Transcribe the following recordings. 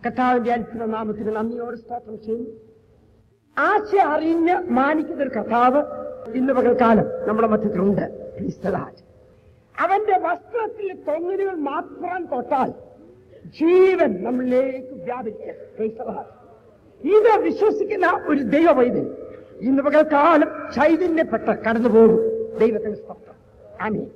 കർത്താവിന്റെ അത്ഭുത നാമത്തിന് നന്ദിയോട് സ്തോത്രം ചെയ്യുന്നു ആശ അറിഞ്ഞ് മാനിക്കുന്ന ഒരു കർത്താവ് ഇന്ന് പകൽക്കാലം നമ്മുടെ മധ്യത്തിലുണ്ട് Praise the Lord. അവന്റെ വസ്ത്രത്തിൽ തൊങ്ങലുകൾ മാത്രം തൊട്ടാൽ ജീവൻ നമ്മളിലേക്ക് വ്യാപിക്കും Praise the Lord. ഇത് വിശ്വസിക്കുന്ന ഒരു ദൈവ വൈദ്യൻ ഇന്ന് പകൽക്കാലം ചൈതന്യപ്പെട്ട് കടന്നു പോകും ദൈവത്തിന് സ്തോത്രം ആമീൻ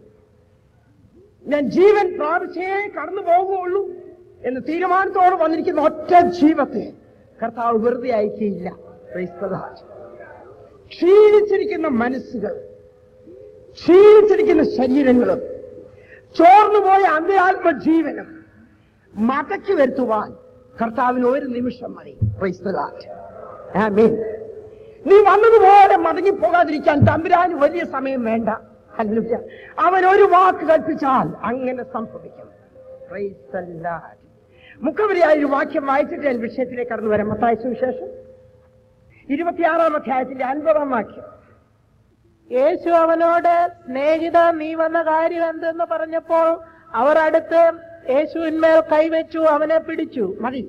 ഞാൻ ജീവൻ പ്രാപിച്ചേ കടന്നു പോകുകയുള്ളൂ എന്ന് തീരുമാനത്തോടെ വന്നിരിക്കുന്ന ഒറ്റ ജീവത്തെ കർത്താവ് വെറുതെ അയക്കുകയില്ല Praise the Lord. ക്ഷീണിച്ചിരിക്കുന്ന മനസ്സുകൾ ക്ഷീണിച്ചിരിക്കുന്ന ശരീരങ്ങളും ചോർന്നുപോയ അന്തരാത്മ ജീവനും മടക്കി വരുത്തുവാൻ കർത്താവിന് ഒരു നിമിഷം മതി Praise the Lord. Amen. നീ വന്നതുപോലെ മടങ്ങി പോകാതിരിക്കാൻ തമ്പുരാന് വലിയ സമയം വേണ്ട ഹല്ലേലൂയ. അവൻ ഒരു വാക്ക് കൽപ്പിച്ചാൽ അങ്ങനെ സംഭവിക്കും Praise the Lord. മുഖവരിയായ ഒരു വാക്യം വായിച്ചിട്ട് ഞാൻ വിഷയത്തിലേക്ക് കടന്നു വരാം മത്തായ സുവിശേഷം ഇരുപത്തിയാറാം അധ്യായത്തിന്റെ അൻപതാം വാക്യം യേശു അവനോട് സ്നേഹിത നീ വന്ന കാര്യം എന്തെന്ന് പറഞ്ഞപ്പോൾ അവർ അടുത്ത് യേശുവിന്മേൽ കൈവച്ചു അവനെ പിടിച്ചു മതി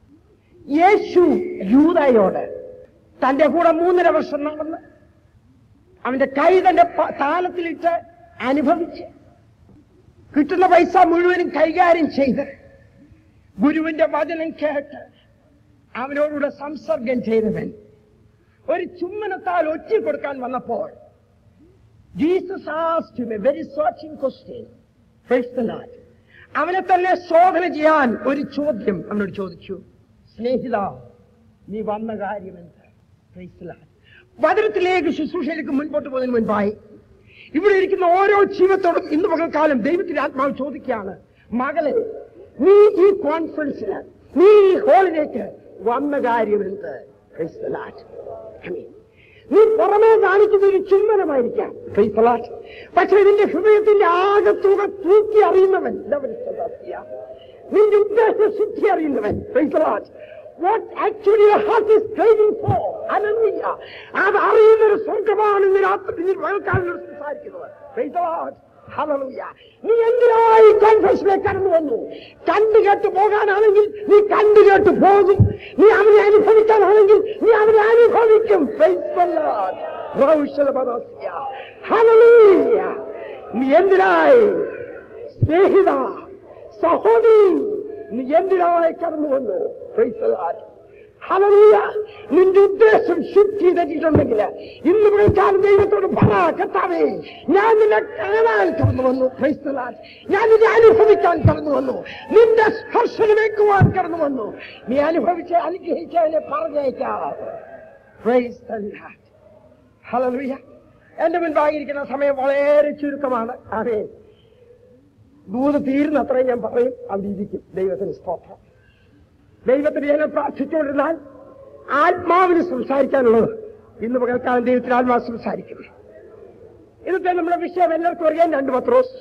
യേശു യൂതയോട് തന്റെ കൂടെ മൂന്നര വർഷം നടന്ന് അവന്റെ കൈ തന്റെ പ- താലത്തിലിട്ട് അനുഭവിച്ച് കിട്ടുന്ന പൈസ മുഴുവനും കൈകാര്യം ചെയ്ത് ഗുരുവിന്റെ വചനം കേട്ട് അവനോടുകൂടെ സംസർഗം ചെയ്തവൻ ഒരു ചുമ്മനത്താൽ ഒറ്റി കൊടുക്കാൻ വന്നപ്പോൾ Jesus asked him a very searching question. Praise the Lord. അവനെ തന്നെ ശോധന ചെയ്യാൻ ഒരു ചോദ്യം അവനോട് ചോദിച്ചു സ്നേഹിത നീ വന്ന കാര്യം എന്ത് Praise the Lord. വചനത്തിലേക്ക് ശുശ്രൂഷയിലേക്ക് മുൻപോട്ട് പോകുന്നതിന് മുൻപായി ഇവിടെ ഇരിക്കുന്ന ഓരോ ജീവത്തോടും ഇന്ന് പകൽക്കാലം ദൈവത്തിന്റെ ആത്മാവ് ചോദിക്കുകയാണ് മകളെ നീ ഈ കോൺഫറൻസിന് നീ ഈ ഹോളിലേക്ക് വന്ന കാര്യം എന്ത് Praise the Lord. Amen. നീ പുറമേ കാണിക്കുന്ന ഒരു ചുംബനമായിരിക്കാം Praise the Lord. പക്ഷെ നിന്റെ ഹൃദയത്തിന്റെ ആകത്തുക തൂക്കി അറിയുന്നവൻ ഇതവൻ സദാസ്യ. നിന്റെ ഉദ്ദേശശുദ്ധി അറിയുന്നവൻ Praise the Lord. What actually your heart is craving for. Hallelujah. അത് അറിയുന്ന ഒരു സ്വർഗമാണ് ഇന്ന് രാത്രി ഇന്ന് വയൽക്കാരനോട് സംസാരിക്കുന്നത് Praise the Lord. Hallelujah. നീ എന്തിനായി കോൺഫറൻസിലേക്ക് കടന്നു വന്നു കണ്ടു കേട്ട് പോകാനാണെങ്കിൽ നീ കണ്ടു കേട്ട് പോകും നീ അവനെ അനുഭവിക്കാനാണെങ്കിൽ നീ അവനെ അനുഭവിക്കും Praise the Lord. റൗഷലപദസ്യ. Hallelujah. നീ എന്തിനായി സ്നേഹിത സഹോദരി നീ എന്തിനായി കടന്നു വന്നു Praise the Lord. Hallelujah. നിന്റെ ഉദ്ദേശം ശുദ്ധി തെറ്റിയിട്ടുണ്ടെങ്കിൽ ഇന്ന് വിളിച്ചാലും ദൈവത്തോട് പറ കർത്താവേ ഞാൻ നിന്നെ കാണാൻ കടന്നു വന്നു Praise the Lord. ഞാൻ നിന്നെ അനുഭവിക്കാൻ കടന്നു വന്നു നിന്റെ സ്പർശനമേക്കുവാൻ കടന്നു വന്നു നീ അനുഭവിച്ച് അനുഗ്രഹിച്ചതിനെ പറഞ്ഞേക്കാം Praise the Lord. Hallelujah. എന്റെ മുൻപായിരിക്കുന്ന സമയം വളരെ ചുരുക്കമാണ് അതെ ദൂത് തീരുന്നത്രയും ഞാൻ പറയും അവിടെ ഇരിക്കും ദൈവത്തിന് സ്തോത്രം ദൈവത്തിന് ഞാൻ പ്രാർത്ഥിച്ചുകൊണ്ടിരുന്നാൽ ആത്മാവിന് സംസാരിക്കാനുള്ളത് ഇന്ന് പകൽക്കാലം ദൈവത്തിന് ആത്മാവ് സംസാരിക്കും ഇന്നത്തെ നമ്മുടെ വിഷയം എല്ലാവർക്കും അറിയാൻ രണ്ട് പത്രോസ്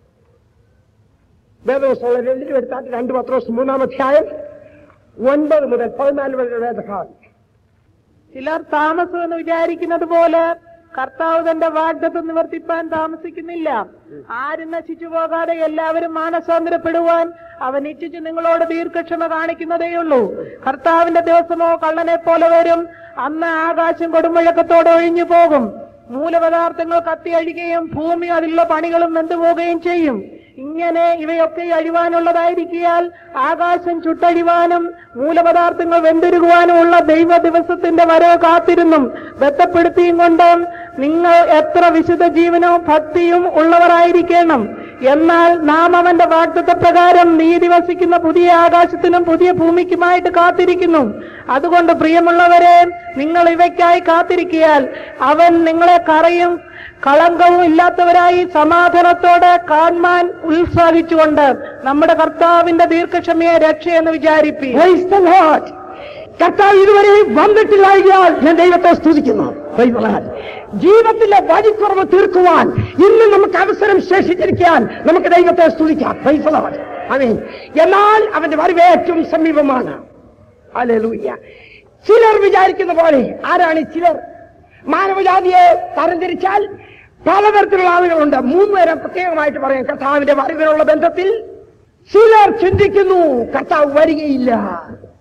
വേദവസമുള്ള രണ്ടിനും എടുത്താൽ രണ്ട് പത്രോസ് മൂന്നാം അധ്യായം ഒൻപത് മുതൽ പതിനാല് വരെ വേദഭാഗം ചിലർ താമസമെന്ന് വിചാരിക്കുന്നത് പോലെ കർത്താവ് തന്റെ വാഗ്ദത്വം നിവർത്തിപ്പാൻ താമസിക്കുന്നില്ല ആരും നശിച്ചു പോകാതെ എല്ലാവരും മാനസാന്തരപ്പെടുവാൻ അവൻ ഇച്ഛിച്ച് നിങ്ങളോട് ദീർഘക്ഷമ കാണിക്കുന്നതേയുള്ളൂ കർത്താവിന്റെ ദിവസമോ കള്ളനെ പോലെ വരും അന്ന് ആകാശം കൊടുമുഴക്കത്തോടെ ഒഴിഞ്ഞു പോകും മൂലപദാർത്ഥങ്ങൾ കത്തി അഴിയുകയും ഭൂമി അതിലുള്ള പണികളും വെന്തുപോകുകയും ചെയ്യും ഇങ്ങനെ ഇവയൊക്കെ അഴിവാനുള്ളതായിരിക്കിയാൽ ആകാശം ചുട്ടഴിവാനും മൂലപദാർത്ഥങ്ങൾ വെന്തുരുകുവാനും ഉള്ള ദൈവ ദിവസത്തിന്റെ വരവ് കാത്തിരുന്നും ബന്ധപ്പെടുത്തിയും കൊണ്ട് നിങ്ങൾ എത്ര വിശുദ്ധ ജീവനവും ഭക്തിയും ഉള്ളവരായിരിക്കണം എന്നാൽ നാം അവന്റെ വാഗ്ദത്ത പ്രകാരം നീതി വസിക്കുന്ന പുതിയ ആകാശത്തിനും പുതിയ ഭൂമിക്കുമായിട്ട് കാത്തിരിക്കുന്നു അതുകൊണ്ട് പ്രിയമുള്ളവരെ നിങ്ങൾ ഇവയ്ക്കായി കാത്തിരിക്കിയാൽ അവൻ നിങ്ങളെ കറയും കളങ്കവും ഇല്ലാത്തവരായി സമാധാനത്തോടെ കാണാൻ ഉത്സാഹിച്ചുകൊണ്ട് നമ്മുടെ കർത്താവിന്റെ ദീർഘക്ഷമയെ രക്ഷയെന്ന് വിചാരിപ്പി Praise the Lord. കർത്താവ് ഇതുവരെ വന്നിട്ടില്ലായാൽ ഞാൻ ദൈവത്തെ സ്തുതിക്കുന്നു Praise the Lord. ജീവിതത്തിലെ വഴിക്കുറവ് തീർക്കുവാൻ ഇന്ന് നമുക്ക് അവസരം ശേഷിച്ചിരിക്കാൻ നമുക്ക് ദൈവത്തെ സ്തുതിക്കാം Praise the Lord. Amen. എന്നാൽ അവന്റെ വരവ് ഏറ്റവും സമീപമാണ് Hallelujah. ചിലർ വിചാരിക്കുന്ന പോലെ ആരാണ് ഈ ചിലർ മാനവജാതിയെ തരംതിരിച്ചാൽ പലതരത്തിലുള്ള ആളുകളുണ്ട് മൂന്ന് പേരെ പ്രത്യേകമായിട്ട് പറയാം കർത്താവിന്റെ വരവിനുള്ള ബന്ധത്തിൽ ചിലർ ചിന്തിക്കുന്നു കർത്താവ് വരികയില്ല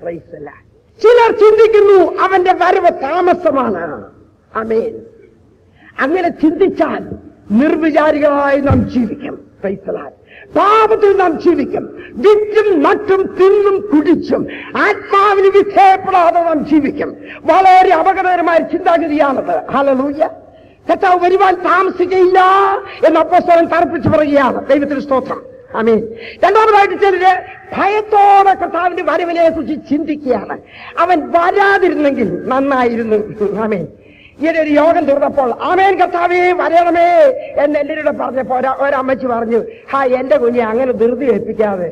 Praise the Lord. ചിലർ ചിന്തിക്കുന്നു അവന്റെ വരവ് താമസമാണ് അമേൻ അങ്ങനെ ചിന്തിച്ചാൽ നിർവിചാരികളായി നാം ജീവിക്കും Praise the Lord. പാപത്തിൽ നാം ജീവിക്കും വിറ്റും നട്ടും തിന്നും കുടിച്ചും ആത്മാവിന് വിധേയപ്പെടാതെ നാം ജീവിക്കും വളരെ അപകടകരമായ ചിന്താഗതിയാണത് ഹലലൂയ കർത്താവ് വരുവാൻ താമസിക്കയില്ല എന്ന് അപ്പോസ്തലൻ തറപ്പിച്ച് പറയുകയാണ് ദൈവത്തിന് സ്തോത്രം അമീൻ രണ്ടാമതായിട്ട് ചിലര് ഭയത്തോടെ കർത്താവിന്റെ വരവിനെ കുറിച്ച് ചിന്തിക്കുകയാണ് അവൻ വരാതിരുന്നെങ്കിൽ നന്നായിരുന്നു അമീൻ ഇങ്ങനെ ഒരു യോഗം തീർന്നപ്പോൾ ആമേൻ കർത്താവേ വരണമേ എന്ന് എല്ലാവരോടും പറഞ്ഞപ്പോ ഒര- ഒരമ്മച്ചി പറഞ്ഞു ഹാ എന്റെ കുഞ്ഞെ അങ്ങനെ ധൃതി ഏൽപ്പിക്കാതെ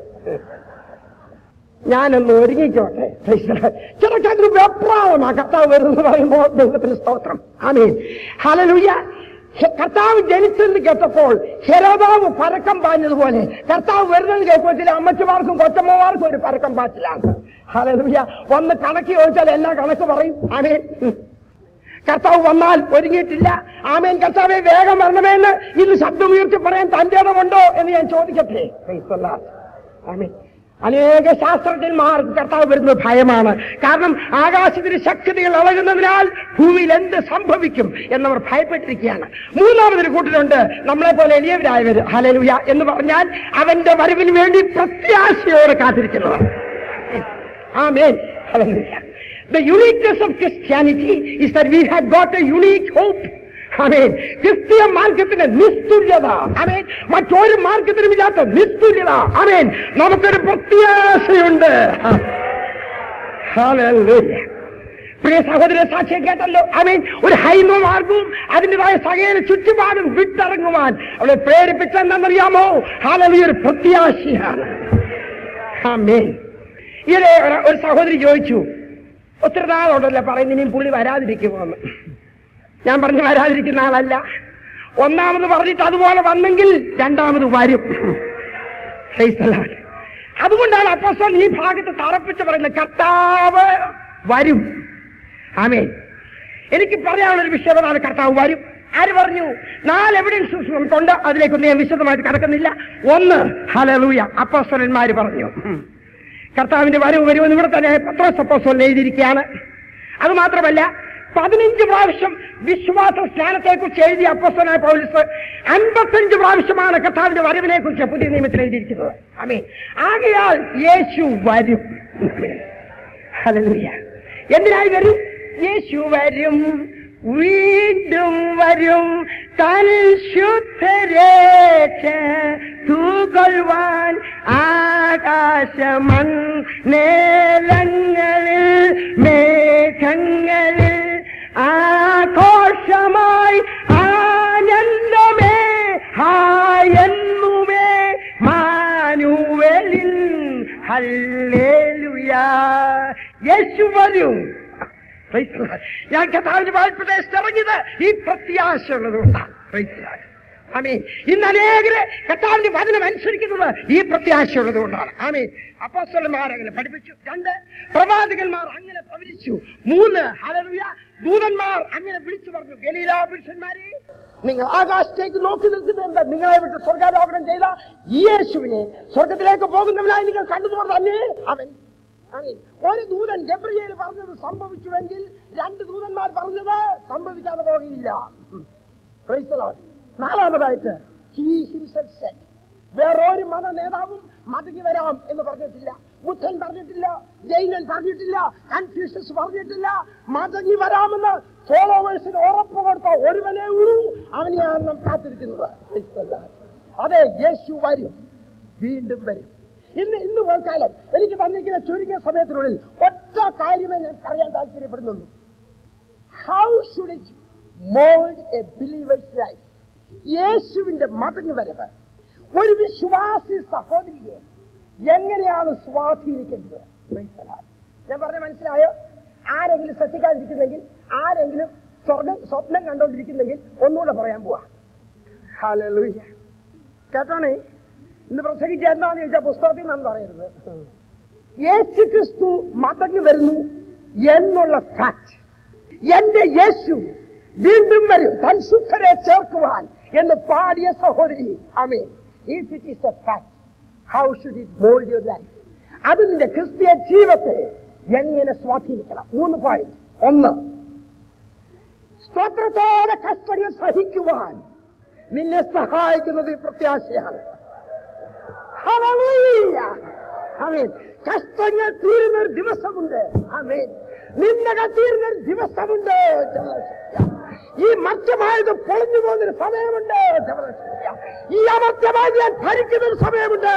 ഞാനൊന്ന് ഒരുങ്ങിക്കോട്ടെ ചിലക്കതിന് വെപ്രാളമാ കർത്താവ് വരുന്നത് പറയുമ്പോൾ ദൈവത്തിന് സ്തോത്രം ആമീൻ ഹലലുയ്യ കർത്താവ് ജനിച്ചെന്ന് കേട്ടപ്പോൾ ഹെരോദാവ് പരക്കം പാഞ്ഞതുപോലെ കർത്താവ് വരുന്നത് കേൾക്കുമ്പോൾ ചില അമ്മച്ചിമാർക്കും കൊച്ചമ്മമാർക്കും ഒരു പരക്കം പാച്ചിലാണ് ഹലലുയ്യ വന്ന് കണക്ക് ചോദിച്ചാൽ എല്ലാ കണക്ക് പറയും ആമേൻ കർത്താവ് വന്നാൽ ഒരുങ്ങിയിട്ടില്ല ആമേൻ കർത്താവെ വേഗം വരണമേ എന്ന് ഇന്ന് ശബ്ദമുയർത്തി പറയാൻ തന്റെ ഇടമുണ്ടോ എന്ന് ഞാൻ ചോദിക്കട്ടെ Praise the Lord. ആമേൻ അനേക ശാസ്ത്രജ്ഞന്മാർക്ക് കർത്താവ് വരുന്നത് ഭയമാണ് കാരണം ആകാശത്തിന് ശക്തികൾ ഇളകുന്നതിനാൽ ഭൂമിയിൽ എന്ത് സംഭവിക്കും എന്നവർ ഭയപ്പെട്ടിരിക്കുകയാണ് മൂന്നാമതൊരു കൂട്ടരുണ്ട് നമ്മളെ പോലെ എളിയവരായവർ ഹലലുയ എന്ന് പറഞ്ഞാൽ അവന്റെ വരവിന് വേണ്ടി പ്രത്യാശയോടെ കാത്തിരിക്കുന്നവർ Amen. Hallelujah. The uniqueness of Christianity is that we have got a unique hope. Amen. ക്രിസ്തീയ മാർഗത്തിന്റെ നിസ്തുല്യത അമേൻ മറ്റൊരു മാർഗത്തിനും ഇല്ലാത്ത നിസ്തുല്യത അമേൻ നമുക്കൊരു പ്രത്യാശയുണ്ട് Hallelujah. പ്രിയ സഹോദര സാക്ഷ്യം കേട്ടല്ലോ അമീൻ ഒരു ഹൈമ മാർഗവും അതിൻ്റെതായ സകല ചുറ്റുപാടും വിട്ടിറങ്ങുവാൻ അവളെ പ്രേരിപ്പിച്ചെന്നറിയാമോ ഹാലലി ഒരു പ്രത്യാശയാണ് ആമേൻ ഇങ്ങനെ ഒരു- ഒരു സഹോദരി ചോദിച്ചു ഒത്തിരി നാളുണ്ടല്ലോ പറയുന്നു ഇനിയും പുള്ളി വരാതിരിക്കുമോന്ന് ഞാൻ പറഞ്ഞു വരാതിരിക്കുന്ന ആളല്ല ഒന്നാമത് പറഞ്ഞിട്ട് അതുപോലെ വന്നെങ്കിൽ രണ്ടാമത് വരും Praise the Lord. അതുകൊണ്ടാണ് അപ്പോസ്തലൻ ഈ ഭാഗത്ത് തറപ്പിച്ച് പറയുന്നത് കർത്താവ് വരും ആമേൻ എനിക്ക് പറയാനുള്ള ഒരു വിഷയം അതാണ് കർത്താവ് വരും ആര് പറഞ്ഞു നാല് എവിഡൻസസ് നമുക്കുണ്ട് അതിലേക്കൊന്നും ഞാൻ വിശദമായിട്ട് കടക്കുന്നില്ല ഒന്ന് ഹലലൂയ അപ്പോസ്തലന്മാര് പറഞ്ഞു ഉം. കർത്താവിന്റെ വരവ് വരുമെന്ന് ഇവിടെ തന്നെ പത്രോസ് അപ്പോസ്തലൻ എഴുതിയിരിക്കുകയാണ് അത് മാത്രമല്ല പതിനഞ്ച് പ്രാവശ്യം വിശ്വാസ സ്നാനത്തെ കുറിച്ച് എഴുതിയ അപ്പോസ്തലനായ പൗലിസ് അൻപത്തഞ്ച് പ്രാവശ്യമാണ് കർത്താവിന്റെ വരവിനെ കുറിച്ച് പുതിയ നിയമത്തിൽ എഴുതിയിരിക്കുന്നത് അമേ ആകയാൽ യേശു വരും ഹല്ലേലൂയ എന്തിനായി വരും യേശു വരും വീണ്ടും വരും തൻ ശുദ്ധരേഖ തൂകൊള്ളുവാൻ ആകാശമൺ നേലങ്ങളിൽ മേഘങ്ങളിൽ ആഘോഷമായി ആനന്ദമേ ഹായെന്നുമേ മാനുവലിൽ ഹല്ലേലൂയ യേശു വരും Praise the Lord. ഞാൻ കഥാവിന് വായ്പദേശത്ത് ഇറങ്ങിയത് ഈ പ്രത്യാശ ഉള്ളതുകൊണ്ടാണ് Praise the Lord. ആമീൻ ഇന്ന് അനേകര് കർത്താവിന്റെ വചനം അനുസരിക്കുന്നത് ഈ പ്രത്യാശ ഉള്ളതുകൊണ്ടാണ് ആമീൻ അപ്പോസ്തലന്മാർ അങ്ങനെ പഠിപ്പിച്ചു രണ്ട് പ്രവാചകന്മാർ അങ്ങനെ പ്രവചിച്ചു മൂന്ന് ഹല്ലേലൂയ ദൂതന്മാർ അങ്ങനെ വിളിച്ചു പറഞ്ഞു ഗലീല പുരുഷന്മാരെ നിങ്ങൾ ആകാശത്തേക്ക് നോക്കി നിൽക്കുന്നുണ്ട് നിങ്ങളെ വിട്ട് സ്വർഗാരോപണം ചെയ്ത ഈ യേശുവിനെ സ്വർഗത്തിലേക്ക് പോകുന്നവനായി നിങ്ങൾ കണ്ടുപോർ തന്നെ അവൻ ആമീൻ. ഒരു ദൂതൻ ഗബ്രിയേൽ പറഞ്ഞത് സംഭവിച്ചുവെങ്കിൽ രണ്ട് ദൂതന്മാർ പറഞ്ഞത് സംഭവിക്കാതെ പോകില്ല ഉം. Praise the Lord. നാലാമതായിട്ട് he himself said വേറൊരു മത നേതാവും മടങ്ങി വരാം എന്ന് പറഞ്ഞിട്ടില്ല ബുദ്ധൻ പറഞ്ഞിട്ടില്ല ജൈനൻ പറഞ്ഞിട്ടില്ല കൺഫ്യൂഷൻസ് പറഞ്ഞിട്ടില്ല മടങ്ങി വരാമെന്ന് ഫോളോവേഴ്സിന് ഉറപ്പ് കൊടുത്ത ഒരുവനേ ഉള്ളൂ അവനെയാണ് നാം കാത്തിരിക്കുന്നത് Praise the Lord. അതെ യേശു വരും വീണ്ടും വരും ഇന്ന് ഇന്ന് പോൽക്കാലം എനിക്ക് തന്നിരിക്കുന്ന ചുരുങ്ങിയ സമയത്തിനുള്ളിൽ ഒറ്റ കാര്യമേ ഞാൻ പറയാൻ താല്പര്യപ്പെടുന്നുള്ളൂ how should it mould a believer's life യേശുവിന്റെ മടങ്ങി വരവ് ഒരു വിശ്വാസി സഹോദരിയെ എങ്ങനെയാണ് സ്വാധീനിക്കേണ്ടത് Praise the Lord. ഞാൻ പറഞ്ഞ മനസ്സിലായോ ആരെങ്കിലും ശ്രദ്ധിക്കാതിരിക്കുന്നെങ്കിൽ ആരെങ്കിലും സ്വർഗം സ്വപ്നം കണ്ടോണ്ടിരിക്കുന്നെങ്കിൽ ഒന്നുകൂടെ പറയാൻ പോവാ Hallelujah. കേട്ടോണേ ഇന്ന് പ്രസംഗിച്ച എന്താന്ന് ചോദിച്ചാൽ പുസ്തകത്തിൽ നിന്നാണ് പറയരുത് യേശു ക്രിസ്തു മടങ്ങി വരുന്നു എന്നുള്ള ഫാക്ട് എന്റെ യേശു വീണ്ടും വരും തൻ സുഖരെ ചേർക്കുവാൻ എന്ന് പാടിയ സഹോദരി Amy if it is a fact how should it mould your life അത് നിന്റെ ക്രിസ്തീയ ജീവിതത്തെ എങ്ങനെ സ്വാധീനിക്കണം മൂന്ന് പോയിന്റ് ഒന്ന് സ്തോത്രത്തോടെ കഷ്ടങ്ങൾ സഹിക്കുവാൻ നിന്നെ സഹായിക്കുന്നത് ഈ പ്രത്യാശയാണ് ഹല്ലേലൂയ. ആമേൻ. കഷ്ടങ്ങൾ തീരുന്ന ഒരു ദിവസമുണ്ട് ആമേൻ നിന്ദകൾ തീരുന്ന ഒരു ദിവസമുണ്ട് ഈ മറ്റമായത് പൊളിഞ്ഞു പോകുന്നൊരു സമയമുണ്ട് ഈ അമർത്യമായി ഞാൻ ഭരിക്കുന്ന ഒരു സമയമുണ്ട്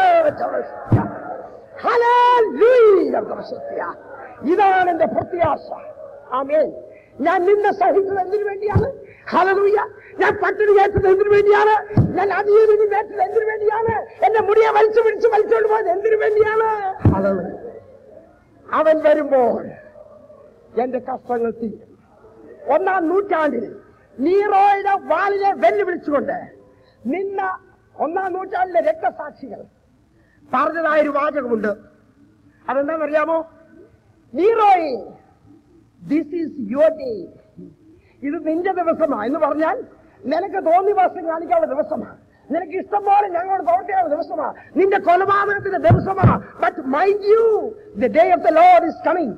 ഹല്ലേലൂയ. ഇതാണ് എന്റെ പ്രത്യാശ ആമേൻ ഞാൻ നിന്നെ സഹിച്ചത് എന്തിനു വേണ്ടിയാണ് ഹലലൂയ ഞാൻ പട്ടിണി കയറ്റത് എന്തിനു വേണ്ടിയാണ് ഞാൻ അതിജീവിതം കയറ്റത് എന്തിനു വേണ്ടിയാണ് എന്റെ മുടിയെ വലിച്ചു പിടിച്ച് വലിച്ചുകൊണ്ട് പോയത് എന്തിനു വേണ്ടിയാണ് ഹല്ലേലൂയ. അവൻ വരുമ്പോൾ എന്റെ കഷ്ടങ്ങൾ തീരും ഒന്നാം നൂറ്റാണ്ടിൽ നീറോയുടെ വാളിനെ വെല്ലുവിളിച്ചുകൊണ്ട് നിന്ന ഒന്നാം നൂറ്റാണ്ടിലെ രക്തസാക്ഷികൾ പറഞ്ഞതായൊരു വാചകമുണ്ട് അതെന്താണെന്നറിയാമോ നീറോയെ ദിസ് ഈസ് യുവർ ഡേ ഇത് നിന്റെ ദിവസമാ എന്ന് പറഞ്ഞാൽ നിനക്ക് തോന്നി വാസം കാണിക്കാനുള്ള ദിവസമാ നിനക്ക് ഇഷ്ടം പോലെ ഞങ്ങളോട് പ്രവർത്തിക്കാനുള്ള ദിവസമാ നിന്റെ കൊലപാതകത്തിന്റെ ദിവസമാ but mind you the day of the Lord is coming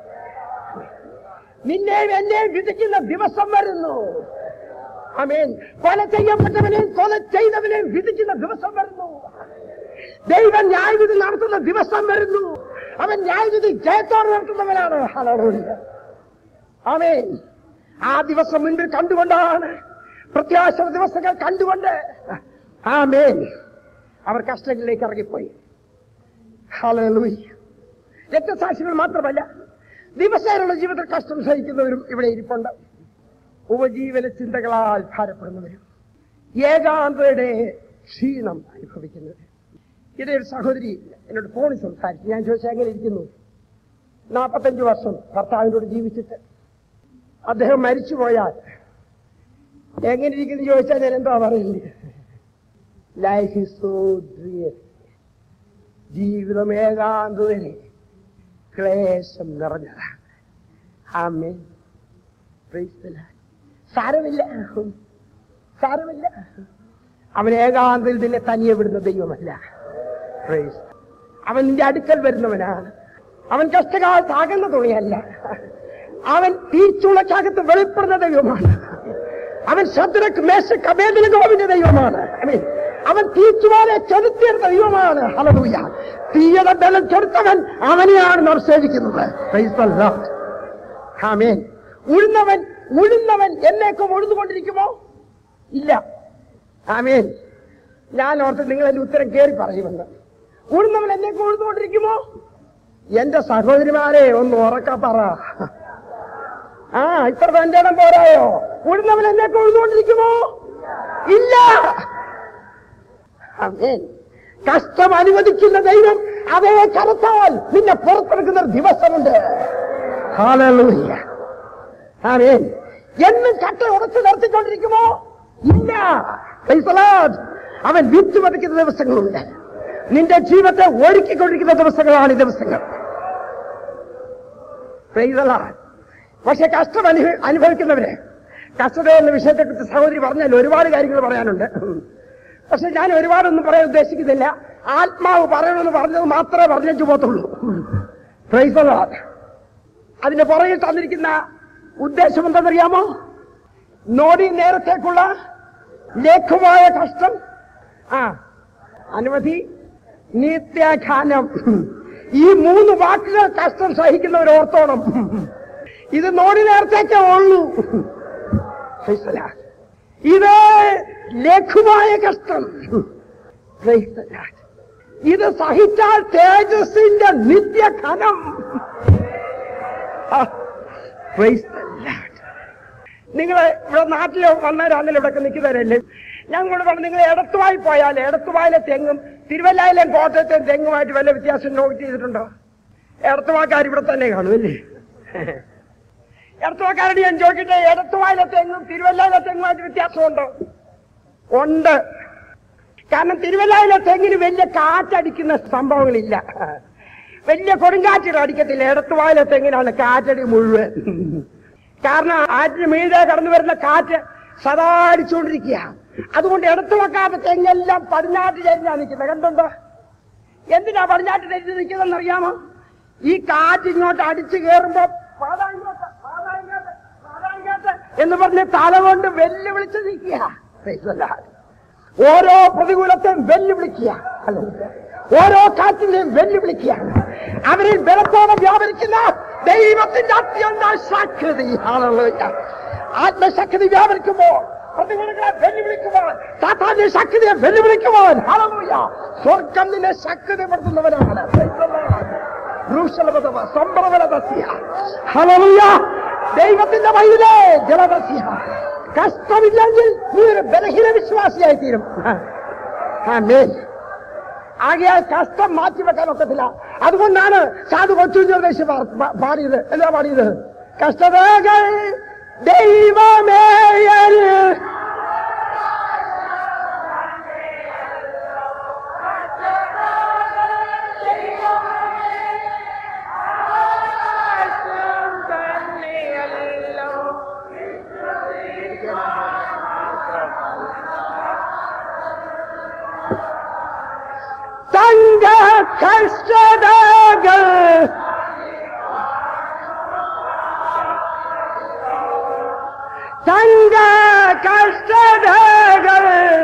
നിന്നെയും എന്നെയും വിധിക്കുന്ന ദിവസം വരുന്നു അമേൻ കൊല ചെയ്യപ്പെട്ടവനെയും കൊല ചെയ്തവനെയും വിധിക്കുന്ന ദിവസം വരുന്നു ദൈവം ന്യായവിധി നടത്തുന്ന ദിവസം വരുന്നു അവൻ ന്യായവിധി ജയത്തോടെ നടത്തുന്നവനാണ് ഹല്ലേലൂയ ആമേൻ ആ ദിവസം മുൻപിൽ കണ്ടുകൊണ്ടാണ് പ്രത്യാശ ദിവസങ്ങൾ കണ്ടുകൊണ്ട് ആമേൻ അവർ കഷ്ടങ്ങളിലേക്ക് ഇറങ്ങിപ്പോയി ഹല്ലേലൂയ രക്തസാക്ഷികൾ മാത്രമല്ല ദിവസേനയുള്ള ജീവിതത്തിൽ കഷ്ടം സഹിക്കുന്നവരും ഇവിടെ ഇരിപ്പുണ്ട് ഉപജീവന ചിന്തകളാൽ ഭാരപ്പെടുന്നവരും ഏകാന്തയുടെ ക്ഷീണം അനുഭവിക്കുന്നവരും ഇതേ ഒരു സഹോദരി എന്നോട് ഫോണിൽ സംസാരിച്ചു ഞാൻ ചോദിച്ചാൽ എങ്ങനെ ഇരിക്കുന്നു നാൽപ്പത്തഞ്ച് വർഷം ഭർത്താവിനോട് ജീവിച്ചിട്ട് അദ്ദേഹം മരിച്ചുപോയാൽ എങ്ങനെ ഇരിക്കുന്നു ചോദിച്ചാൽ ഞാൻ എന്താ പറയുന്നത് ലൈഫ് ഇസ് സോ ഡ്രിയർ ജീവിതം ഏകാന്തതനെ ക്ലേശം നിറഞ്ഞതാണ് ആമേ സാരമില്ല സാരമില്ല അവൻ ഏകാന്തയിൽ നിന്നെ തനിയെ വിടുന്ന ദൈവമല്ല Praise. അവൻ നിന്റെ അടുക്കൽ വരുന്നവനാണ് അവൻ കഷ്ടകാലത്ത് അകന്ന തുണിയല്ല അവൻ തീച്ചുളക്കകത്ത് വെളിപ്പെടുന്ന ദൈവമാണ് അവൻ ശത്രുക്ക് മേശ കബേദനഗോവിന്റെ ദൈവമാണ് Amen. അവൻ തീച്ചുവാലെ ചെലുത്തിയെടുത്ത ദൈവമാണ് ഹലലൂയ തീയുടെ ബലം ചെറുത്തവൻ അവനെയാണ് നാം സേവിക്കുന്നത് Praise the Lord. ആമേൻ ഉഴുന്നവൻ ഉഴുന്നവൻ എന്നേക്കും ഉഴുതുകൊണ്ടിരിക്കുമോ ഇല്ല ആമേൻ ഞാൻ ഓർത്ത് നിങ്ങൾ എന്റെ ഉത്തരം കയറി പറയുമെന്ന് ഉഴുന്നവൻ എന്നേക്കും ഉഴുതുകൊണ്ടിരിക്കുമോ എന്റെ സഹോദരിമാരെ ഒന്ന് ഉറക്ക പറ ആ ഇത്ര തന്റെ ഇടം പോരായോ ഉഴുന്നവൻ എന്നേക്കും ഉഴുതുകൊണ്ടിരിക്കുമോ ഇല്ല ആമേൻ കഷ്ടം അനുവദിക്കുന്ന ദൈവം അതേ കരത്താൽ നിന്നെ പുറത്തെടുക്കുന്ന ഒരു ദിവസമുണ്ട് ഹല്ലേലൂയ ആമേൻ എന്നും കട്ട ഉറച്ചു നിർത്തിക്കൊണ്ടിരിക്കുമോ ഇല്ല Praise the Lord. അവൻ വിത്ത് പതിക്കുന്ന ദിവസങ്ങളുണ്ട് നിന്റെ ജീവിതത്തെ ഒരുക്കിക്കൊണ്ടിരിക്കുന്ന ദിവസങ്ങളാണ് ഈ ദിവസങ്ങൾ Praise the Lord. പക്ഷെ കഷ്ടം അനുഭവ അനുഭവിക്കുന്നവര് കഷ്ടത എന്ന വിഷയത്തെക്കുറിച്ച് സഹോദരി പറഞ്ഞാൽ ഒരുപാട് കാര്യങ്ങൾ പറയാനുണ്ട് പക്ഷെ ഞാൻ ഒരുപാടൊന്നും പറയാൻ ഉദ്ദേശിക്കുന്നില്ല ആത്മാവ് പറയണമെന്ന് പറഞ്ഞത് മാത്രമേ പറഞ്ഞു പോകത്തുള്ളൂ Praise the Lord. അതിന്റെ പുറകിൽ തന്നിരിക്കുന്ന ഉദ്ദേശം എന്തെന്നറിയാമോ നോടി നേരത്തേക്കുള്ള ലേഖമായ കഷ്ടം ആ അനുമതി നിത്യാഖാനം ഈ മൂന്ന് വാക്കുകൾ കഷ്ടം സഹിക്കുന്നവർ ഓർത്തോണം ഇത് നോടി നേരത്തേക്കേ ഉള്ളൂ Praise the Lord. ഇത് ലഘുവായ കഷ്ടം Praise the Lord. ഇത് സഹിച്ചാൽ തേജസ്സിന്റെ നിത്യഖനം നിങ്ങൾ ഇവിടെ നാട്ടിൽ വന്നവരാണല്ലോ ഇവിടെ നിൽക്കുന്നവരല്ലേ ഞാൻ കൂടെ പറഞ്ഞു നിങ്ങൾ എടത്തുവായി പോയാൽ എടത്തുവായിലെ തെങ്ങും തിരുവല്ലായിലെയും കോട്ടയത്തെയും തെങ്ങുമായിട്ട് വല്ല വ്യത്യാസം നോട്ട് ചെയ്തിട്ടുണ്ടോ എടത്തുവാക്കാർ ഇവിടെ തന്നെ കാണും അല്ലേ എടത്തുവാക്കാരോട് ഞാൻ ചോദിക്കട്ടെ എടത്തുവായിലെ തെങ്ങും തിരുവല്ലായിലെ തെങ്ങുമായിട്ട് വ്യത്യാസമുണ്ടോ ഉണ്ട് കാരണം തിരുവല്ലായിലെ തെങ്ങിന് വലിയ കാറ്റടിക്കുന്ന സംഭവങ്ങളില്ല വലിയ കൊടുങ്കാറ്റുകൾ അടിക്കത്തില്ല ഇടത്തുവായിലെ തെങ്ങിനാണ് കാറ്റടി മുഴുവൻ കാരണം ആറ്റിന് മീതെ കടന്നു വരുന്ന കാറ്റ് സദാ അടിച്ചുകൊണ്ടിരിക്കുക അതുകൊണ്ട് ഇടത്തു വെക്കാത്ത തെങ്ങെല്ലാം പടിഞ്ഞാറ്റ് ചരിഞ്ഞാ നിൽക്കുന്നത് കണ്ടുണ്ടോ എന്തിനാ പടിഞ്ഞാട്ട് തെറ്റി നിൽക്കുന്നതെന്ന് അറിയാമോ ഈ കാറ്റ് ഇങ്ങോട്ട് അടിച്ചു കയറുമ്പോ പാതാങ്കോട്ട്, പാതാങ്കോട്ട്, പാതാങ്കോട്ട് എന്ന് പറഞ്ഞ് തല കൊണ്ട് വെല്ലുവിളിച്ച് നിൽക്കുക Praise the Lord. ഓരോ പ്രതികൂലത്തെയും വെല്ലുവിളിക്കുക Hallelujah. ഓരോ കാറ്റിനെയും വെല്ലുവിളിക്കുക അവരിൽ ബലത്തോടെ വ്യാപരിക്കുന്ന ദൈവത്തിന്റെ അത്യന്ത ശക്തി Hallelujah. ആത്മശക്തി വ്യാപരിക്കുമ്പോൾ പ്രതികൂലങ്ങളെ വെല്ലുവിളിക്കുവാൻ സാത്താന്റെ ശക്തിയെ വെല്ലുവിളിക്കുവാൻ Hallelujah. സ്വർഗം നിന്നെ ശക്തിപ്പെടുത്തുന്നവനാണ് Praise the Lord. ബ്രൂഷലപതവ, സംഭ്രമലതസ്യ. Hallelujah. ദൈവത്തിന്റെ വൈദ്യേ ജലതസ്യ കഷ്ടമില്ലെങ്കിൽ നീ ഒരു ബലഹീന വിശ്വാസിയായി തീരും ആമേൻ. ആകയാൽ കഷ്ടം മാറ്റിവെക്കാൻ ഒക്കത്തില്ല അതുകൊണ്ടാണ് സാധു കൊച്ചു ജ്യോതിഷ് പാടിയത് എന്താ പാടിയത് കഷ്ടതകൾ ദൈവമേ തങ്ക കഷ്ടതകൾ തങ്ക കഷ്ടതകൾ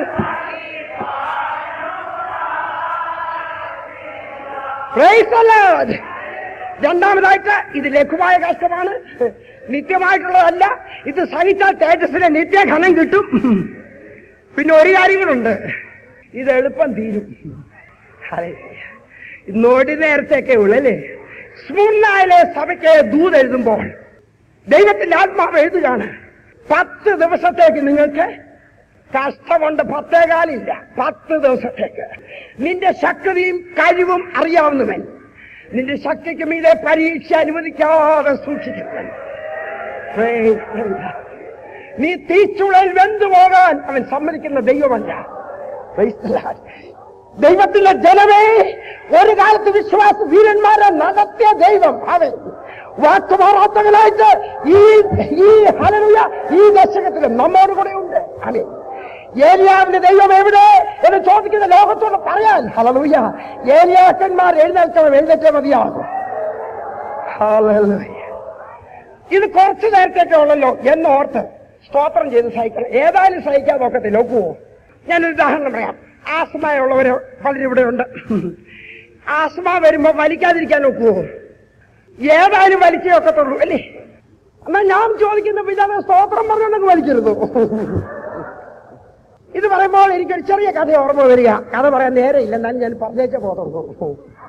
Praise the Lord. രണ്ടാമതായിട്ട് ഇത് ലഘുവായ കഷ്ടമാണ് നിത്യമായിട്ടുള്ളതല്ല ഇത് സഹിച്ചാൽ തേജസ്സിലെ നിത്യഘനം കിട്ടും പിന്നെ ഒരു കാര്യങ്ങളുണ്ട് ഇത് എളുപ്പം തീരും Hallelujah. ഇന്നോടി നേരത്തേക്കേ ഉള്ളല്ലേ സ്മുർണയിലെ സഭയ്ക്ക് ദൂത് എഴുതുമ്പോൾ ദൈവത്തിന്റെ ആത്മാവ് എഴുതുകയാണ് പത്ത് ദിവസത്തേക്ക് നിങ്ങൾക്ക് കഷ്ടമുണ്ട് പത്തേകാലില്ല പത്ത് ദിവസത്തേക്ക് നിന്റെ ശക്തിയും കഴിവും അറിയാവുന്നവൻ നിന്റെ ശക്തിക്ക് മീതെ പരീക്ഷ അനുവദിക്കാതെ സൂക്ഷിക്കുന്നവൻ Praise the Lord. നീ തീച്ചുളയിൽ വെന്തു പോകാൻ അവൻ സമ്മതിക്കുന്ന ദൈവമല്ല Praise the Lord. ദൈവത്തിന്റെ ജനമേ ഒരു കാലത്ത് വിശ്വാസ വീരന്മാരെ നടത്തിയ ദൈവം അവൻ വാക്കുമാറാത്തവനായിട്ട് ഈ ഈ ഹലലുയ ഈ ദശകത്തിലും നമ്മോട് കൂടെ ഉണ്ട് അവൻ ഏലിയാവിന്റെ ദൈവം എവിടെ എന്ന് ചോദിക്കുന്ന ലോകത്തോട് പറയാൻ ഹലലുയ ഏലിയാക്കന്മാർ എഴുന്നേൽക്കണം എഴുന്നേറ്റേ മതിയാകും ഹല്ലേലൂയ. ഇത് കുറച്ചു നേരത്തേക്കേ ഉള്ളല്ലോ എന്നോർത്ത് സ്തോത്രം ചെയ്ത് സഹിക്കണം ഏതായാലും സഹിക്കാൻ നോക്കത്തില്ല ഒക്കുവോ ഞാനൊരു ഉദാഹരണം പറയാം ആസ്മയുള്ളവര് പലരും ഇവിടെ ഉണ്ട് ആസ്മ വരുമ്പോ വലിക്കാതിരിക്കാൻ ഒക്കുവോ ഏതായാലും വലിച്ചേ ഒക്കത്തുള്ളൂ അല്ലേ എന്നാ ഞാൻ ചോദിക്കുന്ന പിതാവ് സ്തോത്രം പറഞ്ഞുണ്ടെങ്കിൽ വലിക്കരുത് ഇത് പറയുമ്പോൾ എനിക്കൊരു ചെറിയ കഥ ഓർമ്മ വരിക കഥ പറയാൻ നേരെയില്ല എന്നാലും ഞാൻ പറഞ്ഞേച്ച പോകത്തുള്ളൂ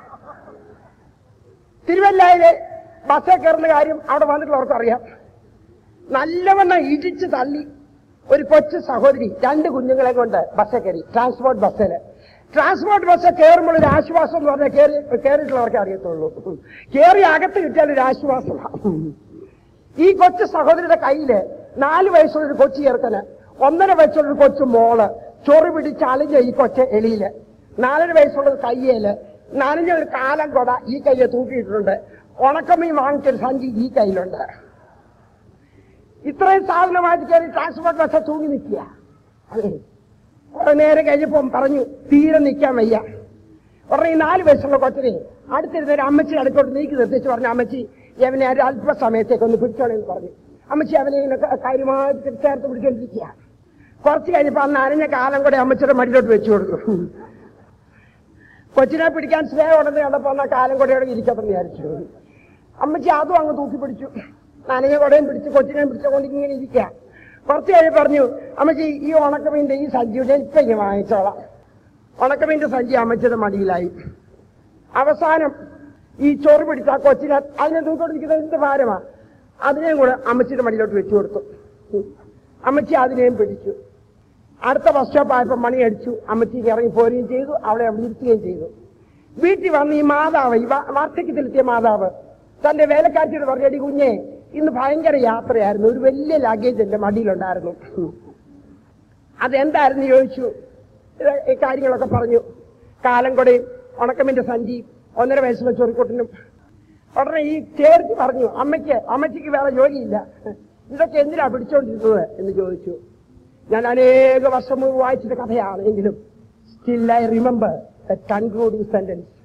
തിരുവല്ലയിലെ ബസ്സിൽ കയറുന്ന കാര്യം അവിടെ വന്നിട്ടുള്ളവർക്ക് അറിയാം നല്ലവണ്ണം ഇടിച്ച് തള്ളി ഒരു കൊച്ചു സഹോദരി രണ്ട് കുഞ്ഞുങ്ങളെ കൊണ്ട് ബസ്സിൽ കയറി ട്രാൻസ്പോർട്ട് ബസ്സിൽ ട്രാൻസ്പോർട്ട് ബസ് കയറുമ്പോൾ ഒരു ആശ്വാസം എന്ന് പറഞ്ഞാൽ കയറി കയറിയിട്ടുള്ളവർക്കേ അറിയത്തുള്ളൂ കയറി അകത്ത് കിട്ടിയാൽ ഒരു ആശ്വാസമാണ് ഈ കൊച്ചു സഹോദരിയുടെ കയ്യില് നാല് വയസ്സുള്ള ഒരു കൊച്ചു ചേർക്കന് ഒന്നര വയസ്സുള്ള ഒരു കൊച്ചു മോള് ചൊറി പിടിച്ച് അളിഞ്ഞ ഈ കൊച്ച എലിയില് നാലര വയസ്സുള്ള ഒരു കയ്യേല് നനഞ്ഞ ഒരു കാലം കൊട ഈ കയ്യെ തൂക്കിയിട്ടുണ്ട് ഉണക്കമീൻ വാങ്ങിച്ചൊരു സഞ്ചി ഈ കയ്യിലുണ്ട് ഇത്രയും സാധനമായിട്ട് കയറി ട്രാൻസ്പോർട്ട് ബസ് തൂങ്ങി നിൽക്കുക അതെ കുറെ നേരം കഴിഞ്ഞപ്പം പറഞ്ഞു തീരെ നിൽക്കാൻ വയ്യ ഉടനെ ഈ നാല് വയസ്സുള്ള കൊച്ചിനെ അടുത്തിരുന്ന ഒരു അമ്മച്ചി അടുത്തോട്ട് നീക്കി നിർത്തിച്ച് പറഞ്ഞു അമ്മച്ചി അവനെ ഒരു അല്പസമയത്തേക്ക് ഒന്ന് പിടിച്ചോളെന്ന് പറഞ്ഞു അമ്മച്ചി അവനെ ഇങ്ങനെ ക- കാര്യമായിട്ട് ചേർത്ത് പിടിച്ചോണ്ടിരിക്കുക കുറച്ച് കഴിഞ്ഞപ്പോ അന്ന് അരഞ്ഞ കാലം കൂടെ അമ്മച്ചിയുടെ മടിയിലോട്ട് വെച്ചു കൊടുത്തു കൊച്ചിനെ പിടിക്കാൻ സ്നേഹം ഉണ്ടെന്ന് കണ്ടപ്പോ എന്നാ കാലം കൂടെയോടെ ഇരിക്കത്തെന്ന് വിചാരിച്ചു അമ്മച്ചി അതും അങ്ങ് തൂക്കി പിടിച്ചു നനഞ്ഞ കൊടയും പിടിച്ച് കൊച്ചിനെയും പിടിച്ചുകൊണ്ട് ഇങ്ങനെ ഇരിക്കുക കുറച്ച് കഴിഞ്ഞ് പറഞ്ഞു അമ്മച്ചി ഈ ഉണക്കമീന്റെ ഈ സഞ്ചിയുടെ ഇപ്പൊ ഇങ്ങനെ വാങ്ങിച്ചോളാം ഉണക്കമീന്റെ സഞ്ചി അമ്മച്ചിയുടെ മടിയിലായി അവസാനം ഈ ചോറ് പിടിച്ച ആ കൊച്ചിനെ അതിനെ തൂക്കൊണ്ടിരിക്കുന്നത് എന്ത് ഭാരമാ അതിനെയും കൂടെ അമ്മച്ചിയുടെ മടിയിലോട്ട് വെച്ചു കൊടുത്തു അമ്മച്ചി അതിനെയും പിടിച്ചു അടുത്ത ബസ് സ്റ്റോപ്പ് ആയപ്പോൾ മണി അടിച്ചു അമ്മച്ചിക്ക് ഇറങ്ങി പോരുകയും ചെയ്തു അവളെ അവിടെ ഇരുത്തുകയും ചെയ്തു വീട്ടിൽ വന്ന് ഈ മാതാവ് ഈ വാ- വാർദ്ധക്യത്തിലെത്തിയ മാതാവ് തന്റെ വേലക്കാരിയോട് പറഞ്ഞടി കുഞ്ഞെ ഇന്ന് ഭയങ്കര യാത്രയായിരുന്നു ഒരു വലിയ ലഗേജ് എന്റെ മടിയിലുണ്ടായിരുന്നു അതെന്തായിരുന്നു ചോദിച്ചു ഇത് ഈ കാര്യങ്ങളൊക്കെ പറഞ്ഞു കാലം കൊടയും ഉണക്കമിന്റെ സഞ്ചി ഒന്നര വയസ്സുള്ള ചൊറിക്കുട്ടനും ഉടനെ ഈ ചേർത്ത് പറഞ്ഞു അമ്മയ്ക്ക് അമ്മച്ചിക്ക് വേറെ ജോലിയില്ല ഇതൊക്കെ എന്തിനാ പിടിച്ചോണ്ടിരുന്നത് എന്ന് ചോദിച്ചു ഞാൻ അനേക വർഷം മുമ്പ് വായിച്ചിട്ട് കഥയാണ് എങ്കിലും still I remember the concluding sentence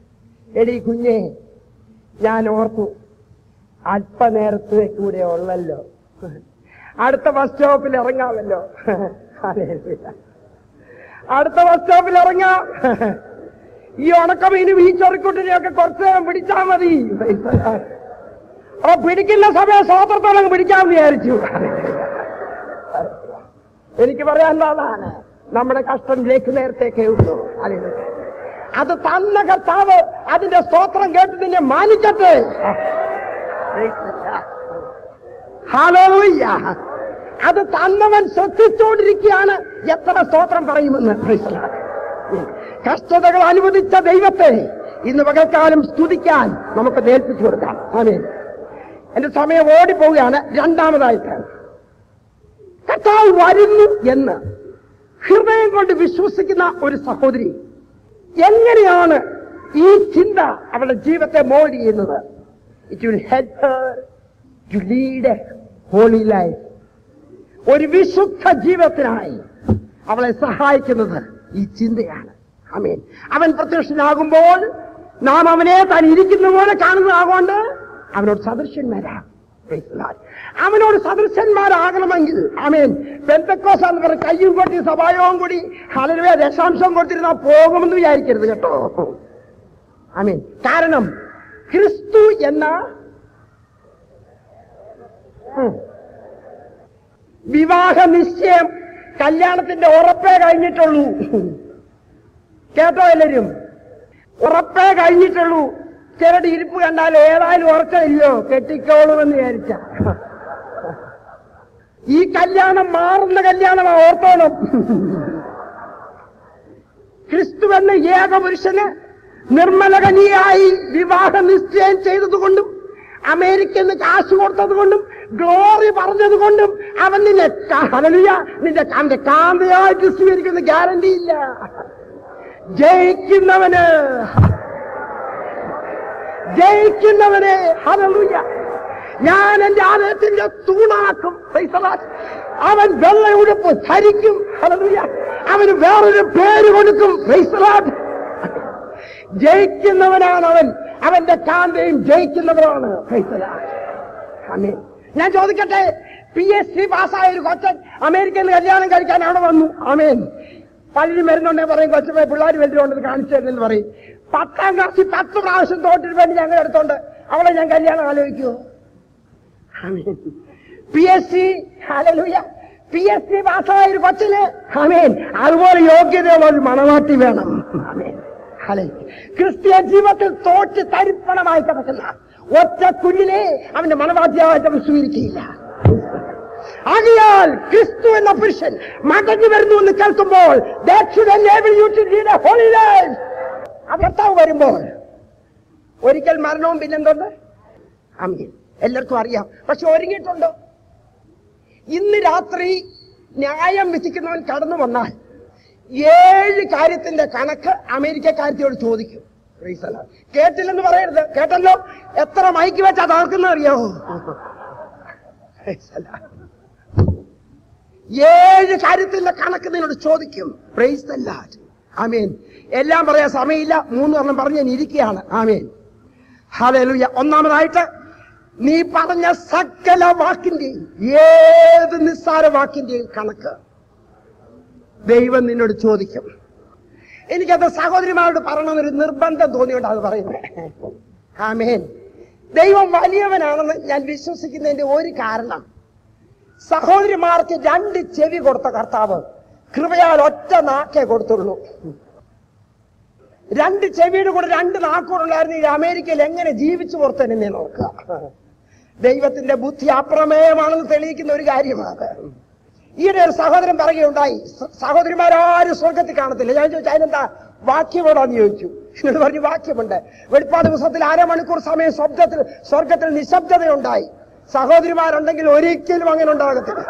എടി കുഞ്ഞെ ഞാൻ ഓർത്തു അല്പനേരത്തെ കൂടെ ഉള്ളല്ലോ അടുത്ത ബസ് സ്റ്റോപ്പിൽ ഇറങ്ങാമല്ലോ ഹല്ലേലൂയ. അടുത്ത ബസ് സ്റ്റോപ്പിൽ ഇറങ്ങാം ഈ ഉണക്കമീനും ഈ ചൊറിക്കുട്ടിനെയൊക്കെ കുറച്ച് നേരം പിടിച്ചാൽ മതി അപ്പൊ പിടിക്കുന്ന സമയം സ്വാതന്ത്ര്യം പിടിക്കാമെന്ന് വിചാരിച്ചു എനിക്ക് പറയാനുള്ളതാണ് നമ്മുടെ കഷ്ടം ലേക്ക് നേരത്തേക്കേ ഉള്ളൂ ഹല്ലേലൂയ. അത് തന്ന കർത്താവ് അതിന്റെ സ്തോത്രം കേട്ട് നിന്നെ മാനിക്കട്ടെ ഹല്ലേലൂയ. അത് തന്നവൻ ശ്രദ്ധിച്ചുകൊണ്ടിരിക്കുകയാണ് എത്ര സ്തോത്രം പറയുമെന്ന് Praise the Lord. കഷ്ടതകൾ അനുവദിച്ച ദൈവത്തെ ഇന്ന് പകൽക്കാലം സ്തുതിക്കാൻ നമുക്ക് നേൽപ്പിച്ചു കൊടുക്കാം ആമേൻ എന്റെ സമയം ഓടിപ്പോവുകയാണ് രണ്ടാമതായിട്ട് കർത്താവ് വരുന്നു എന്ന് ഹൃദയം കൊണ്ട് വിശ്വസിക്കുന്ന ഒരു സഹോദരി എങ്ങനെയാണ് ഈ ചിന്ത അവളുടെ ജീവിതത്തെ മോൾഡ് ചെയ്യുന്നത് it will help her to lead a holy life ഒരു വിശുദ്ധ ജീവിതത്തിനായി അവളെ സഹായിക്കുന്നത് ഈ ചിന്തയാണ് അമീൻ അവൻ പ്രത്യക്ഷനാകുമ്പോൾ നാം അവനെ താൻ ഇരിക്കുന്ന പോലെ കാണുന്നതാകൊണ്ട് അവനോട് സദൃശ്യന്മാരാകും Praise the Lord. അവനോട് സദൃശന്മാരാകണമെങ്കിൽ അമേൻ പെന്തക്കോസ് എന്ന് പറഞ്ഞ കയ്യും കൊട്ടി സഭായവും കൂടി ഹലരുവേ ദശാംശം കൊടുത്തിരുന്നാൽ പോകുമെന്ന് വിചാരിക്കരുത് കേട്ടോ അമീൻ കാരണം ക്രിസ്തു എന്ന ഉം, വിവാഹ നിശ്ചയം കല്യാണത്തിന്റെ ഉറപ്പേ കഴിഞ്ഞിട്ടുള്ളൂ കേട്ടോ എല്ലാരും ഉറപ്പേ കഴിഞ്ഞിട്ടുള്ളൂ ചിലരുടെ ഇരിപ്പ് കണ്ടാൽ ഏതായാലും ഉറക്കമില്ലയോ കെട്ടിക്കോളുമെന്ന് വിചാരിച്ച ഈ കല്യാണം മാറുന്ന കല്യാണമാ ഓർത്തോണം ക്രിസ്തു എന്ന ഏക പുരുഷന് നിർമ്മലകനിയായി വിവാഹ നിശ്ചയം ചെയ്തതുകൊണ്ടും അമേരിക്കന്ന് കാശ് കൊടുത്തതുകൊണ്ടും ഗ്ലോറി പറഞ്ഞതുകൊണ്ടും അവൻ നിന്നെ ഹലലിയ നിന്റെ അവന്റെ കാന്തയായിട്ട് സ്വീകരിക്കുന്ന ഗ്യാരണ്ടി ഇല്ല ജയിക്കുന്നവന് ജയിക്കുന്നവനെ ഹലലുയ ഞാൻ എന്റെ ആലയത്തിന്റെ തൂണാക്കും Praise the Lord. അവൻ വെള്ള ഉടുപ്പ് ധരിക്കും ഹലലുയ അവന് വേറൊരു പേര് കൊടുക്കും Praise the Lord. ജയിക്കുന്നവനാണ് അവൻ അവന്റെ കാന്തയും ജയിക്കുന്നവനാണ് Praise the Lord. ആമേൻ. ഞാൻ ചോദിക്കട്ടെ പി എസ് സി പാസ്സായ ഒരു കൊച്ചൻ അമേരിക്കയിൽ കല്യാണം കഴിക്കാൻ അവിടെ വന്നു ആമേൻ പലരും വരുന്നുണ്ടെങ്കിൽ പറയും കൊച്ചുപോയി പിള്ളേർ വലുതുണ്ടെന്ന് കാണിച്ചു തരുന്നെന്ന് പറയും പത്താം ക്ലാസ്സിൽ പത്ത് പ്രാവശ്യം തോട്ടിന് വേണ്ടി ഞങ്ങൾ എടുത്തോണ്ട് അവളെ ഞാൻ കല്യാണം ആലോചിക്കുമോ P S C hallelujah P S C പാസ്സായ ഒരു കൊച്ചിന് ആമേൻ അതുപോലെ യോഗ്യതയുള്ള ഒരു മണവാട്ടി വേണം ആമേൻ ഹല്ലേലൂയ. ക്രിസ്ത്യൻ ജീവിതത്തിൽ തോറ്റ് തരിപ്പണമായി കിടക്കുന്ന ഒറ്റ കുഞ്ഞിനെ അവന്റെ മണവാട്ടിയായിട്ട് അവൻ സ്വീകരിക്കുകയില്ല ആകയാൽ ക്രിസ്തു എന്ന പുരുഷൻ മടങ്ങി വരുന്നു എന്ന് കേൾക്കുമ്പോൾ that should enable you to lead a holy life. ആ ഭർത്താവ് വരുമ്പോൾ ഒരിക്കൽ മരണവും പിന്നെന്തുണ്ട് അമീൻ എല്ലാവർക്കും അറിയാം പക്ഷെ ഒരുങ്ങിയിട്ടുണ്ടോ ഇന്ന് രാത്രി ന്യായം വിധിക്കുന്നവൻ കടന്നു വന്നാൽ ഏഴ് കാര്യത്തിന്റെ കണക്ക് അമേരിക്കക്കാരത്തിയോട് ചോദിക്കും Praise the Lord. കേട്ടില്ലെന്ന് പറയരുത് കേട്ടല്ലോ എത്ര മൈക്ക് വെച്ചാ തകർക്കുന്ന അറിയാവോ Praise the Lord. ഏഴ് കാര്യത്തിന്റെ കണക്ക് നിന്നോട് ചോദിക്കും പ്രൈസ് ദ ലാർഡ് ആമേൻ എല്ലാം പറയാൻ സമയമില്ല മൂന്ന് പറഞ്ഞ പറഞ്ഞ് ഞാൻ ഇരിക്കുകയാണ് ആമേൻ ഹല്ലേലൂയ ഒന്നാമതായിട്ട് നീ പറഞ്ഞ സകല വാക്കിന്റെയും ഏത് നിസ്സാര വാക്കിന്റെയും കണക്ക് ദൈവം നിന്നോട് ചോദിക്കും എനിക്കത് സഹോദരിമാരോട് പറയണമെന്നൊരു നിർബന്ധം തോന്നിയോണ്ട് അത് പറയുന്നത് ആമേൻ ദൈവം വലിയവനാണെന്ന് ഞാൻ വിശ്വസിക്കുന്നതിന്റെ ഒരു കാരണം സഹോദരിമാർക്ക് രണ്ട് ചെവി കൊടുത്ത കർത്താവ് കൃപയാൽ ഒറ്റ നാക്കേ കൊടുത്തുള്ളൂ രണ്ട് ചെവിയുടെ കൂടെ രണ്ട് നാക്കൂടുണ്ടായിരുന്നു ഈ അമേരിക്കയിൽ എങ്ങനെ ജീവിച്ചു പുറത്തന്നെ നോക്കുക ദൈവത്തിന്റെ ബുദ്ധി അപ്രമേയമാണെന്ന് തെളിയിക്കുന്ന ഒരു കാര്യമാണ് ഈയിടെ ഒരു സഹോദരൻ പറയുകയുണ്ടായി സ- സഹോദരിമാരാരും സ്വർഗത്തിൽ കാണത്തില്ല ഞാൻ ചോദിച്ചു അതിനെന്താ വാക്യമോടാന്ന് ചോദിച്ചു എന്നിട്ട് പറഞ്ഞു വാക്യമുണ്ട് വെളിപ്പാട് പുസ്തകത്തിൽ അരമണിക്കൂർ സമയം ശബ്ദത്തിൽ സ്വർഗത്തിൽ നിശബ്ദതയുണ്ടായി സഹോദരിമാരുണ്ടെങ്കിൽ ഒരിക്കലും അങ്ങനെ ഉണ്ടാകത്തില്ല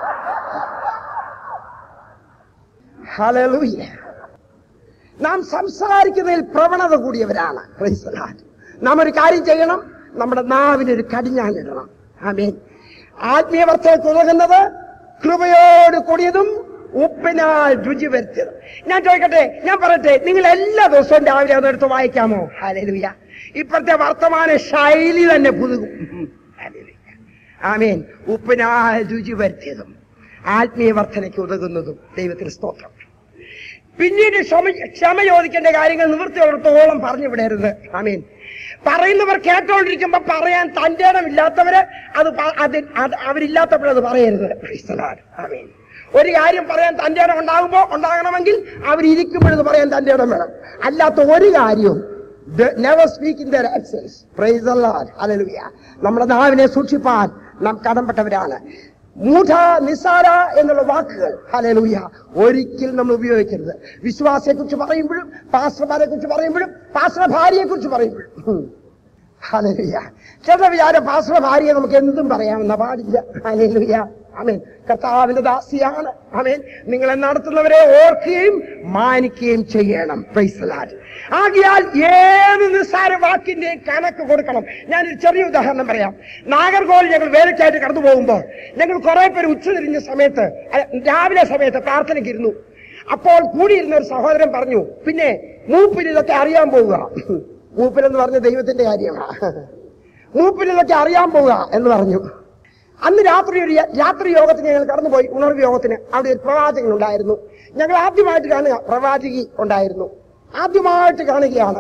ഹല്ലേലൂയ നാം സംസാരിക്കുന്നതിൽ പ്രവണത കൂടിയവരാണ് Praise the Lord. നാം ഒരു കാര്യം ചെയ്യണം നമ്മുടെ നാവിനൊരു കടിഞ്ഞാനിടണം ആമേൻ ആത്മീയവർത്തേക്ക് ഉതകുന്നത് കൃപയോട് കൂടിയതും ഉപ്പിനാൽ രുചി വരുത്തിയത് ഞാൻ ചോദിക്കട്ടെ ഞാൻ പറയട്ടെ നിങ്ങൾ എല്ലാ ദിവസവും രാവിലെ അതെടുത്ത് വായിക്കാമോ ഹാലലുയ ഇപ്പോഴത്തെ വർത്തമാന ശൈലി തന്നെ പുതുകും ഹല്ലേലൂയ. ആമേൻ ഉപ്പിനാൽ രുചി വരുത്തിയതും ആത്മീയ വർധനയ്ക്ക് ഉതകുന്നതും ദൈവത്തിന് സ്തോത്രം പിന്നീട് ക്ഷമ ക്ഷമ ചോദിക്കേണ്ട കാര്യങ്ങൾ നിവൃത്തിയോടത്തോളം പറഞ്ഞു വിടരുത് ആമീൻ പറയുന്നവർ കേട്ടോണ്ടിരിക്കുമ്പോ പറയാൻ തന്റെ ഇല്ലാത്തവര് അത് പ- അത് അത് അവരില്ലാത്തപ്പോഴത് പറയരുത് Praise the Lord. ആമീൻ ഒരു കാര്യം പറയാൻ തന്റെ ഇടം ഉണ്ടാകുമ്പോ ഉണ്ടാകണമെങ്കിൽ അവരിയ്ക്കുമ്പോഴത് പറയാൻ തന്റെ ഇടം വേണം അല്ലാത്ത ഒരു കാര്യവും never speak in their absence praise the Lord hallelujah നമ്മുടെ നാവിനെ സൂക്ഷിപ്പാൻ നാം കടംപെട്ടവരാണ് മൂഢ നിസാര എന്നുള്ള വാക്കുകൾ ഹല്ലേലൂയ ഒരിക്കലും നമ്മൾ ഉപയോഗിക്കരുത് വിശ്വാസത്തെ കുറിച്ച് പറയുമ്പോഴും പാസ്റ്റർമാരെ കുറിച്ച് പറയുമ്പോഴും പാസ്റ്റർ ഭാര്യയെ കുറിച്ച് പറയുമ്പോഴും ഉം. ഹല്ലേലൂയ ചില വിചാരം പാസ്റ്റർ ഭാര്യയെ നമുക്ക് എന്തും പറയാമെന്ന പാടില്ല ഹല്ലേലൂയ ആമേൻ കർത്താവിന്റെ ദാസിയാണ് ആമേൻ നിങ്ങളെ നടത്തുന്നവരെ ഓർക്കുകയും മാനിക്കുകയും ചെയ്യണം Praise the Lord. ആകിയാൽ ഏത് നിസ്സാര വാക്കിന്റെയും കണക്ക് കൊടുക്കണം ഞാനൊരു ചെറിയ ഉദാഹരണം പറയാം നാഗർകോവിൽ ഞങ്ങൾ വേലയ്ക്കായിട്ട് കടന്നു പോകുമ്പോൾ ഞങ്ങൾ കുറെ പേര് ഉച്ചതിരിഞ്ഞ സമയത്ത് അല്ല, രാവിലെ സമയത്ത് പ്രാർത്ഥനയ്ക്ക് ഇരുന്നു അപ്പോൾ കൂടിയിരുന്ന ഒരു സഹോദരൻ പറഞ്ഞു പിന്നെ മൂപ്പിന് ഇതൊക്കെ അറിയാൻ പോവുക മൂപ്പിനെന്ന് പറഞ്ഞ ദൈവത്തിന്റെ കാര്യമാണ് മൂപ്പിന് ഇതൊക്കെ അറിയാൻ പോവുക എന്ന് പറഞ്ഞു അന്ന് രാത്രി ഒരു യ- രാത്രി യോഗത്തിന് ഞങ്ങൾ കടന്നുപോയി ഉണർവ് യോഗത്തിന് അവിടെ ഒരു പ്രവാചകൻ ഉണ്ടായിരുന്നു ഞങ്ങൾ ആദ്യമായിട്ട് കാണുക പ്രവാചകി ഉണ്ടായിരുന്നു ആദ്യമായിട്ട് കാണുകയാണ്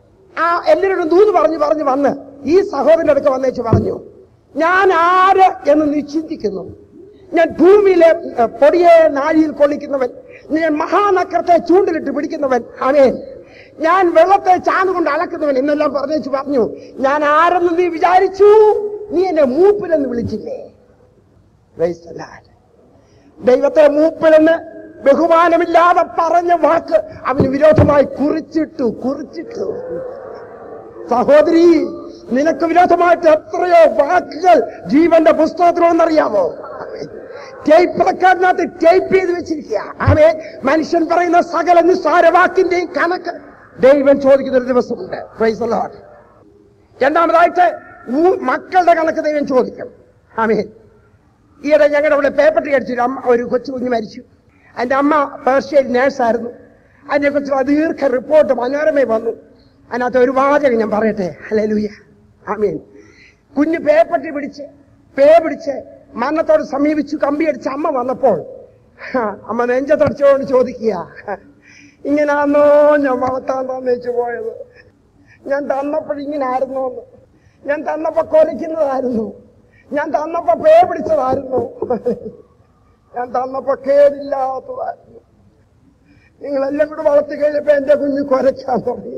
ആ എല്ലാവരോടും ദൂത് പറഞ്ഞു പറഞ്ഞു വന്ന് ഈ സഹോദരന്റെ അടുക്ക വന്നേച്ച് പറഞ്ഞു ഞാൻ ആര് എന്ന് നീ ചിന്തിക്കുന്നു ഞാൻ ഭൂമിയിലെ ഏഹ്, പൊടിയെ നാഴിയിൽ കൊള്ളിക്കുന്നവൻ ഞാൻ മഹാനക്രത്തെ ചൂണ്ടിലിട്ട് പിടിക്കുന്നവൻ അവൻ ഞാൻ വെള്ളത്തെ ചാന്നുകൊണ്ട് അലക്കുന്നവൻ എന്നെല്ലാം പറഞ്ഞേച്ച് പറഞ്ഞു ഞാൻ ആരെന്ന് നീ വിചാരിച്ചു നീ എന്നെ മൂപ്പിലെന്ന് വിളിച്ചില്ലേ Praise the Lord. ദൈവത്തെ മൂപ്പിലെന്ന് ബഹുമാനമില്ലാതെ പറഞ്ഞ വാക്ക് അവന് വിരോധമായി കുറിച്ചിട്ടു കുറിച്ചിട്ടു സഹോദരി നിനക്ക് വിരോധമായിട്ട് എത്രയോ വാക്കുകൾ ജീവന്റെ പുസ്തകത്തിലുണ്ടെന്നറിയാമോ ടേപ്പ് റെക്കോർഡിനകത്ത് ടേപ്പ് ചെയ്ത് വെച്ചിരിക്കുക അവൻ മനുഷ്യൻ പറയുന്ന സകല നിസ്സാര വാക്കിന്റെയും കണക്ക് ദൈവം ചോദിക്കുന്ന ഒരു ദിവസമുണ്ട് Praise the Lord. രണ്ടാമതായിട്ട് ഊ- മക്കളുടെ കണക്ക് ദൈവം ചോദിക്കും ആമേൻ ഈയിടെ ഞങ്ങളുടെ അവിടെ പേപ്പർ അടിച്ചു ഒരു അമ്മ ഒരു കൊച്ചു കുഞ്ഞ് മരിച്ചു അതിന്റെ അമ്മ പേർഷ്യയിൽ നേഴ്സായിരുന്നു അതിനെ കുറിച്ച് ദീർഘ റിപ്പോർട്ട് മനോരമയിൽ വന്നു അതിനകത്ത് ഒരു വാചകം ഞാൻ പറയട്ടെ ഹല്ലേലൂയ ആമീൻ കുഞ്ഞ് പേപ്പട്ടി പിടിച്ച് പേ പിടിച്ച് മരണത്തോട് സമീപിച്ചു കമ്പി അടിച്ച് അമ്മ വന്നപ്പോൾ ഹാ, അമ്മ നെഞ്ചത്തടിച്ചുകൊണ്ട് ചോദിക്കുക ഇങ്ങനാന്നോ ഞാൻ വളർത്താൻ തന്നേച്ചു പോയത് ഞാൻ തന്നപ്പോൾ ഇങ്ങനെ ആയിരുന്നു എന്ന് ഞാൻ തന്നപ്പോ കൊലയ്ക്കുന്നതായിരുന്നു ഞാൻ തന്നപ്പോ പേ പിടിച്ചതായിരുന്നു ഞാൻ തന്നപ്പോ കേടില്ലാത്തതായിരുന്നു നിങ്ങളെല്ലാം കൂടെ വളർത്തി കഴിഞ്ഞപ്പോ എന്റെ കുഞ്ഞ് കുരയ്ക്കാൻ തുടങ്ങി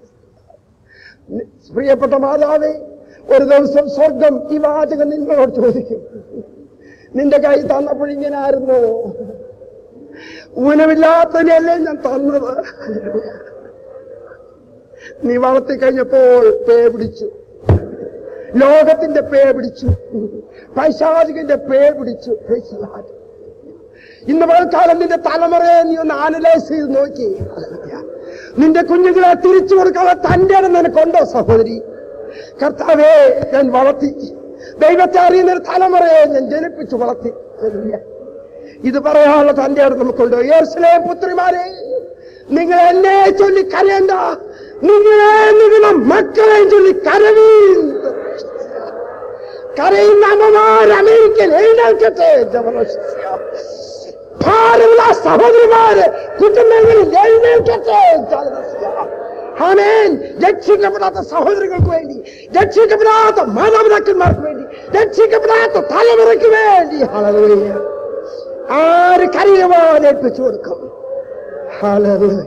പ്രിയപ്പെട്ട മാതാവേ ഒരു ദിവസം സ്വർഗം ഈ വാചകം നിങ്ങളോട് ചോദിക്കും നിന്റെ കൈ തന്നപ്പോൾ ഇങ്ങനെ ആയിരുന്നു ഊനമില്ലാത്തതിനല്ലേ ഞാൻ തന്നത് നീ വളർത്തി കഴിഞ്ഞപ്പോൾ പേ പിടിച്ചു ലോകത്തിന്റെ പേ പിടിച്ചു പൈശാചികന്റെ പേ പിടിച്ചു Praise the Lord. ഇന്ന് പകൽക്കാലം നിന്റെ തലമുറയെ നീ ഒന്ന് ആനലൈസ് ചെയ്ത് നോക്കി Hallelujah. നിന്റെ കുഞ്ഞുങ്ങളെ തിരിച്ചു കൊടുക്കാതെ തന്റെ ഇടം നിനക്കുണ്ടോ സഹോദരി കർത്താവേ ഞാൻ വളർത്തി ദൈവത്തെ അറിയുന്ന ഒരു തലമുറയെ ഞാൻ ജനിപ്പിച്ചു വളർത്തി Hallelujah. ഇത് പറയാനുള്ള തന്റെ ഇടം നമുക്കുണ്ടോ യേർസലേ പുത്രിമാരെ നിങ്ങൾ എന്നെ ചൊല്ലി കരയണ്ട നിങ്ങളെ നിങ്ങളും മക്കളെ ചൊല്ലി കരവീൻ കരയുന്ന അമ്മമാർ അമേരിക്കൻ എഴുന്നേൽക്കട്ടെ ജബർദസ്തിയ. ഭാരമുള്ള സഹോദരിമാര് കുടുംബങ്ങളിൽ എഴുന്നേൽക്കട്ടെ ജബർദസ്തിയ. ആമേൻ രക്ഷിക്കപ്പെടാത്ത സഹോദരങ്ങൾക്ക് വേണ്ടി രക്ഷിക്കപ്പെടാത്ത മാതാപിതാക്കന്മാർക്ക് വേണ്ടി രക്ഷിക്കപ്പെടാത്ത തലമുറയ്ക്ക് വേണ്ടി ഹല്ലേലൂയ. ആര് കരയുവാൻ ഏൽപ്പിച്ചു കൊടുക്കും ഹല്ലേലൂയ.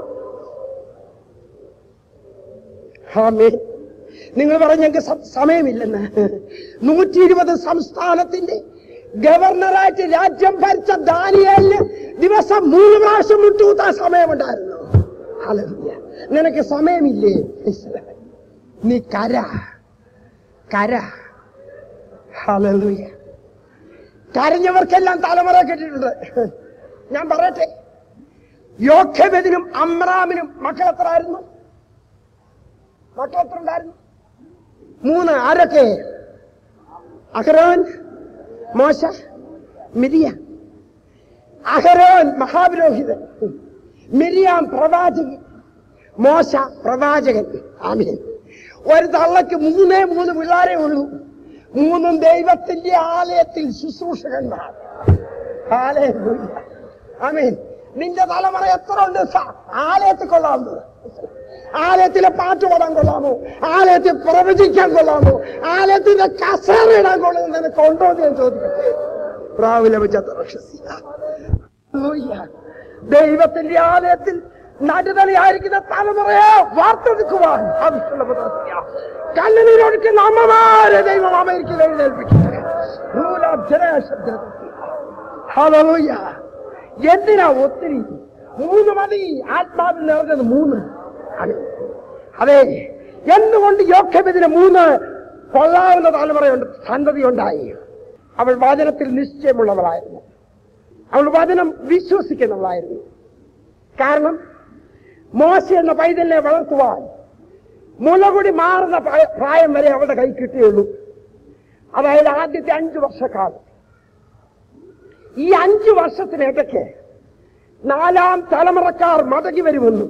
ആമേൻ നിങ്ങൾ പറഞ്ഞ ഞങ്ങൾക്ക് സ- സമയമില്ലെന്ന് നൂറ്റി ഇരുപത് സംസ്ഥാനത്തിന്റെ ഗവർണറായിട്ട് രാജ്യം ഭരിച്ച ദാനിയലിന് ദിവസം മൂന്ന് പ്രാവശ്യം മുട്ടുകൂത്താൻ സമയമുണ്ടായിരുന്നു ഹല്ലേലൂയ. നിനക്ക് സമയമില്ലേ ഇസ്രായേൽ? നീ കര കര ഹല്ലേലൂയ. കരഞ്ഞവർക്കെല്ലാം തലമുറ കെട്ടിട്ടുണ്ട് ഞാൻ പറയട്ടെ യോഗ്യവതിനും അമ്രാമിനും മക്കൾ എത്ര ആയിരുന്നു മക്കൾ എത്ര ഉണ്ടായിരുന്നു മൂന്ന് ആരൊക്കെ അഹ്റോൻ മോശ മിരിയ അഹരോൻ മഹാപുരോഹിതൻ മിരിയാം പ്രവാചകൻ മോശ പ്രവാചകൻ ആമീൻ ഒരു തള്ളക്ക് മൂന്നേ മൂന്ന് പിള്ളേരെ ഉള്ളൂ മൂന്നും ദൈവത്തിന്റെ ആലയത്തിൽ ശുശ്രൂഷകന്മാർ ഹല്ലേലൂയ. ആമീൻ നിന്റെ തലമുറ എത്ര ഉണ്ട് സ- ആലയത്തിൽ കൊള്ളാമോ ആലയത്തിലെ പാട്ട് പാടാൻ കൊള്ളാമോ ആലയത്തിൽ പ്രവചിക്കാൻ കൊള്ളാമോ ആലയത്തിന്റെ കസേര ഇടാൻ കൊള്ളുന്നു നിനക്ക് ഉണ്ടോ എന്ന് ഞാൻ ചോദിക്കട്ടെ പ്രാവിലെ ദൈവത്തിന്റെ ആലയത്തിൽ നടുതലയായിരിക്കുന്ന തലമുറയെ വാർത്തെടുക്കുവാൻ ആവശ്യമുള്ള പദവിയാ. കണ്ണുനീരൊഴുക്കുന്ന അമ്മമാരെ ദൈവം അമേരിക്കയിൽ എഴുന്നേൽപ്പിക്കട്ടെ നൂലാബ്ജനശബ്ദത്തിൽ. ഹല്ലേലൂയ. എന്തിനാ ഒത്തിരി മൂന്ന് മതി ആത്മാവിൽ നിറഞ്ഞത് മൂന്ന് അതെ. അതെ എന്തുകൊണ്ട് യോഗ്യമിതിന് മൂന്ന് കൊള്ളാവുന്ന തലമുറയുണ്ട് സന്തതി ഉണ്ടായി അവൾ വചനത്തിൽ നിശ്ചയമുള്ളവളായിരുന്നു അവൾ വചനം വിശ്വസിക്കുന്നവളായിരുന്നു കാരണം മോശ എന്ന പൈതലിനെ വളർത്തുവാൻ മുലകുടി മാറുന്ന പ്രായ- പ്രായം വരെ അവളുടെ കൈ കിട്ടിയുള്ളൂ അതായത് ആദ്യത്തെ അഞ്ചു വർഷക്കാലം ഈ അഞ്ചു വർഷത്തിനിടയ്ക്ക് നാലാം തലമുറക്കാർ മടങ്ങി വരുമെന്നും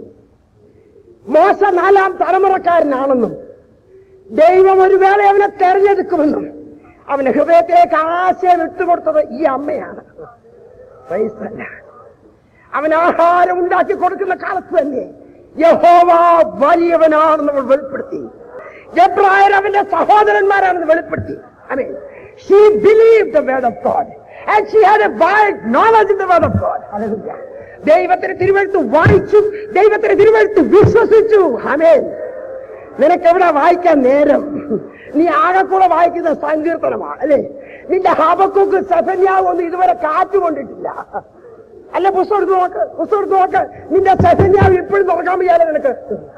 മോശ നാലാം തലമുറക്കാരനാണെന്നും ദൈവം ഒരു വേള അവനെ തെരഞ്ഞെടുക്കുമെന്നും അവന് ഹൃദയത്തിലേക്ക് ആശയം ഇട്ടുകൊടുത്തത് ഈ അമ്മയാണ് Praise the Lord. അവൻ ആഹാരം ഉണ്ടാക്കി കൊടുക്കുന്ന കാലത്ത് തന്നെ യഹോവ വലിയവനാണെന്ന് അവൾ വെളിപ്പെടുത്തി എബ്രായർ അവന്റെ സഹോദരന്മാരാണെന്ന് വെളിപ്പെടുത്തി Amy she believe the word of God and she had a wide knowledge in the word of God hallelujah ദൈവത്തിന്റെ തിരുവെഴുത്ത് വായിച്ചു ദൈവത്തിന്റെ തിരുവെഴുത്ത് വിശ്വസിച്ചു അമേൻ നിനക്ക് എവിടെ വായിക്കാൻ നേരം നീ ആകെക്കൂടെ വായിക്കുന്ന സങ്കീർത്തനമാണ് അല്ലേ നിന്റെ ഹബക്കുക്ക് സെഫന്യാവൊന്നും ഇതുവരെ കാറ്റുകൊണ്ടിട്ടില്ല അല്ല പുസ്തകം എടുത്ത് നോക്ക് പുസ്തകം എടുത്ത് നോക്ക് നിന്റെ സെഫന്യാവ് ഇപ്പോഴും തുറക്കാൻ വയ്യാലോ നിനക്ക്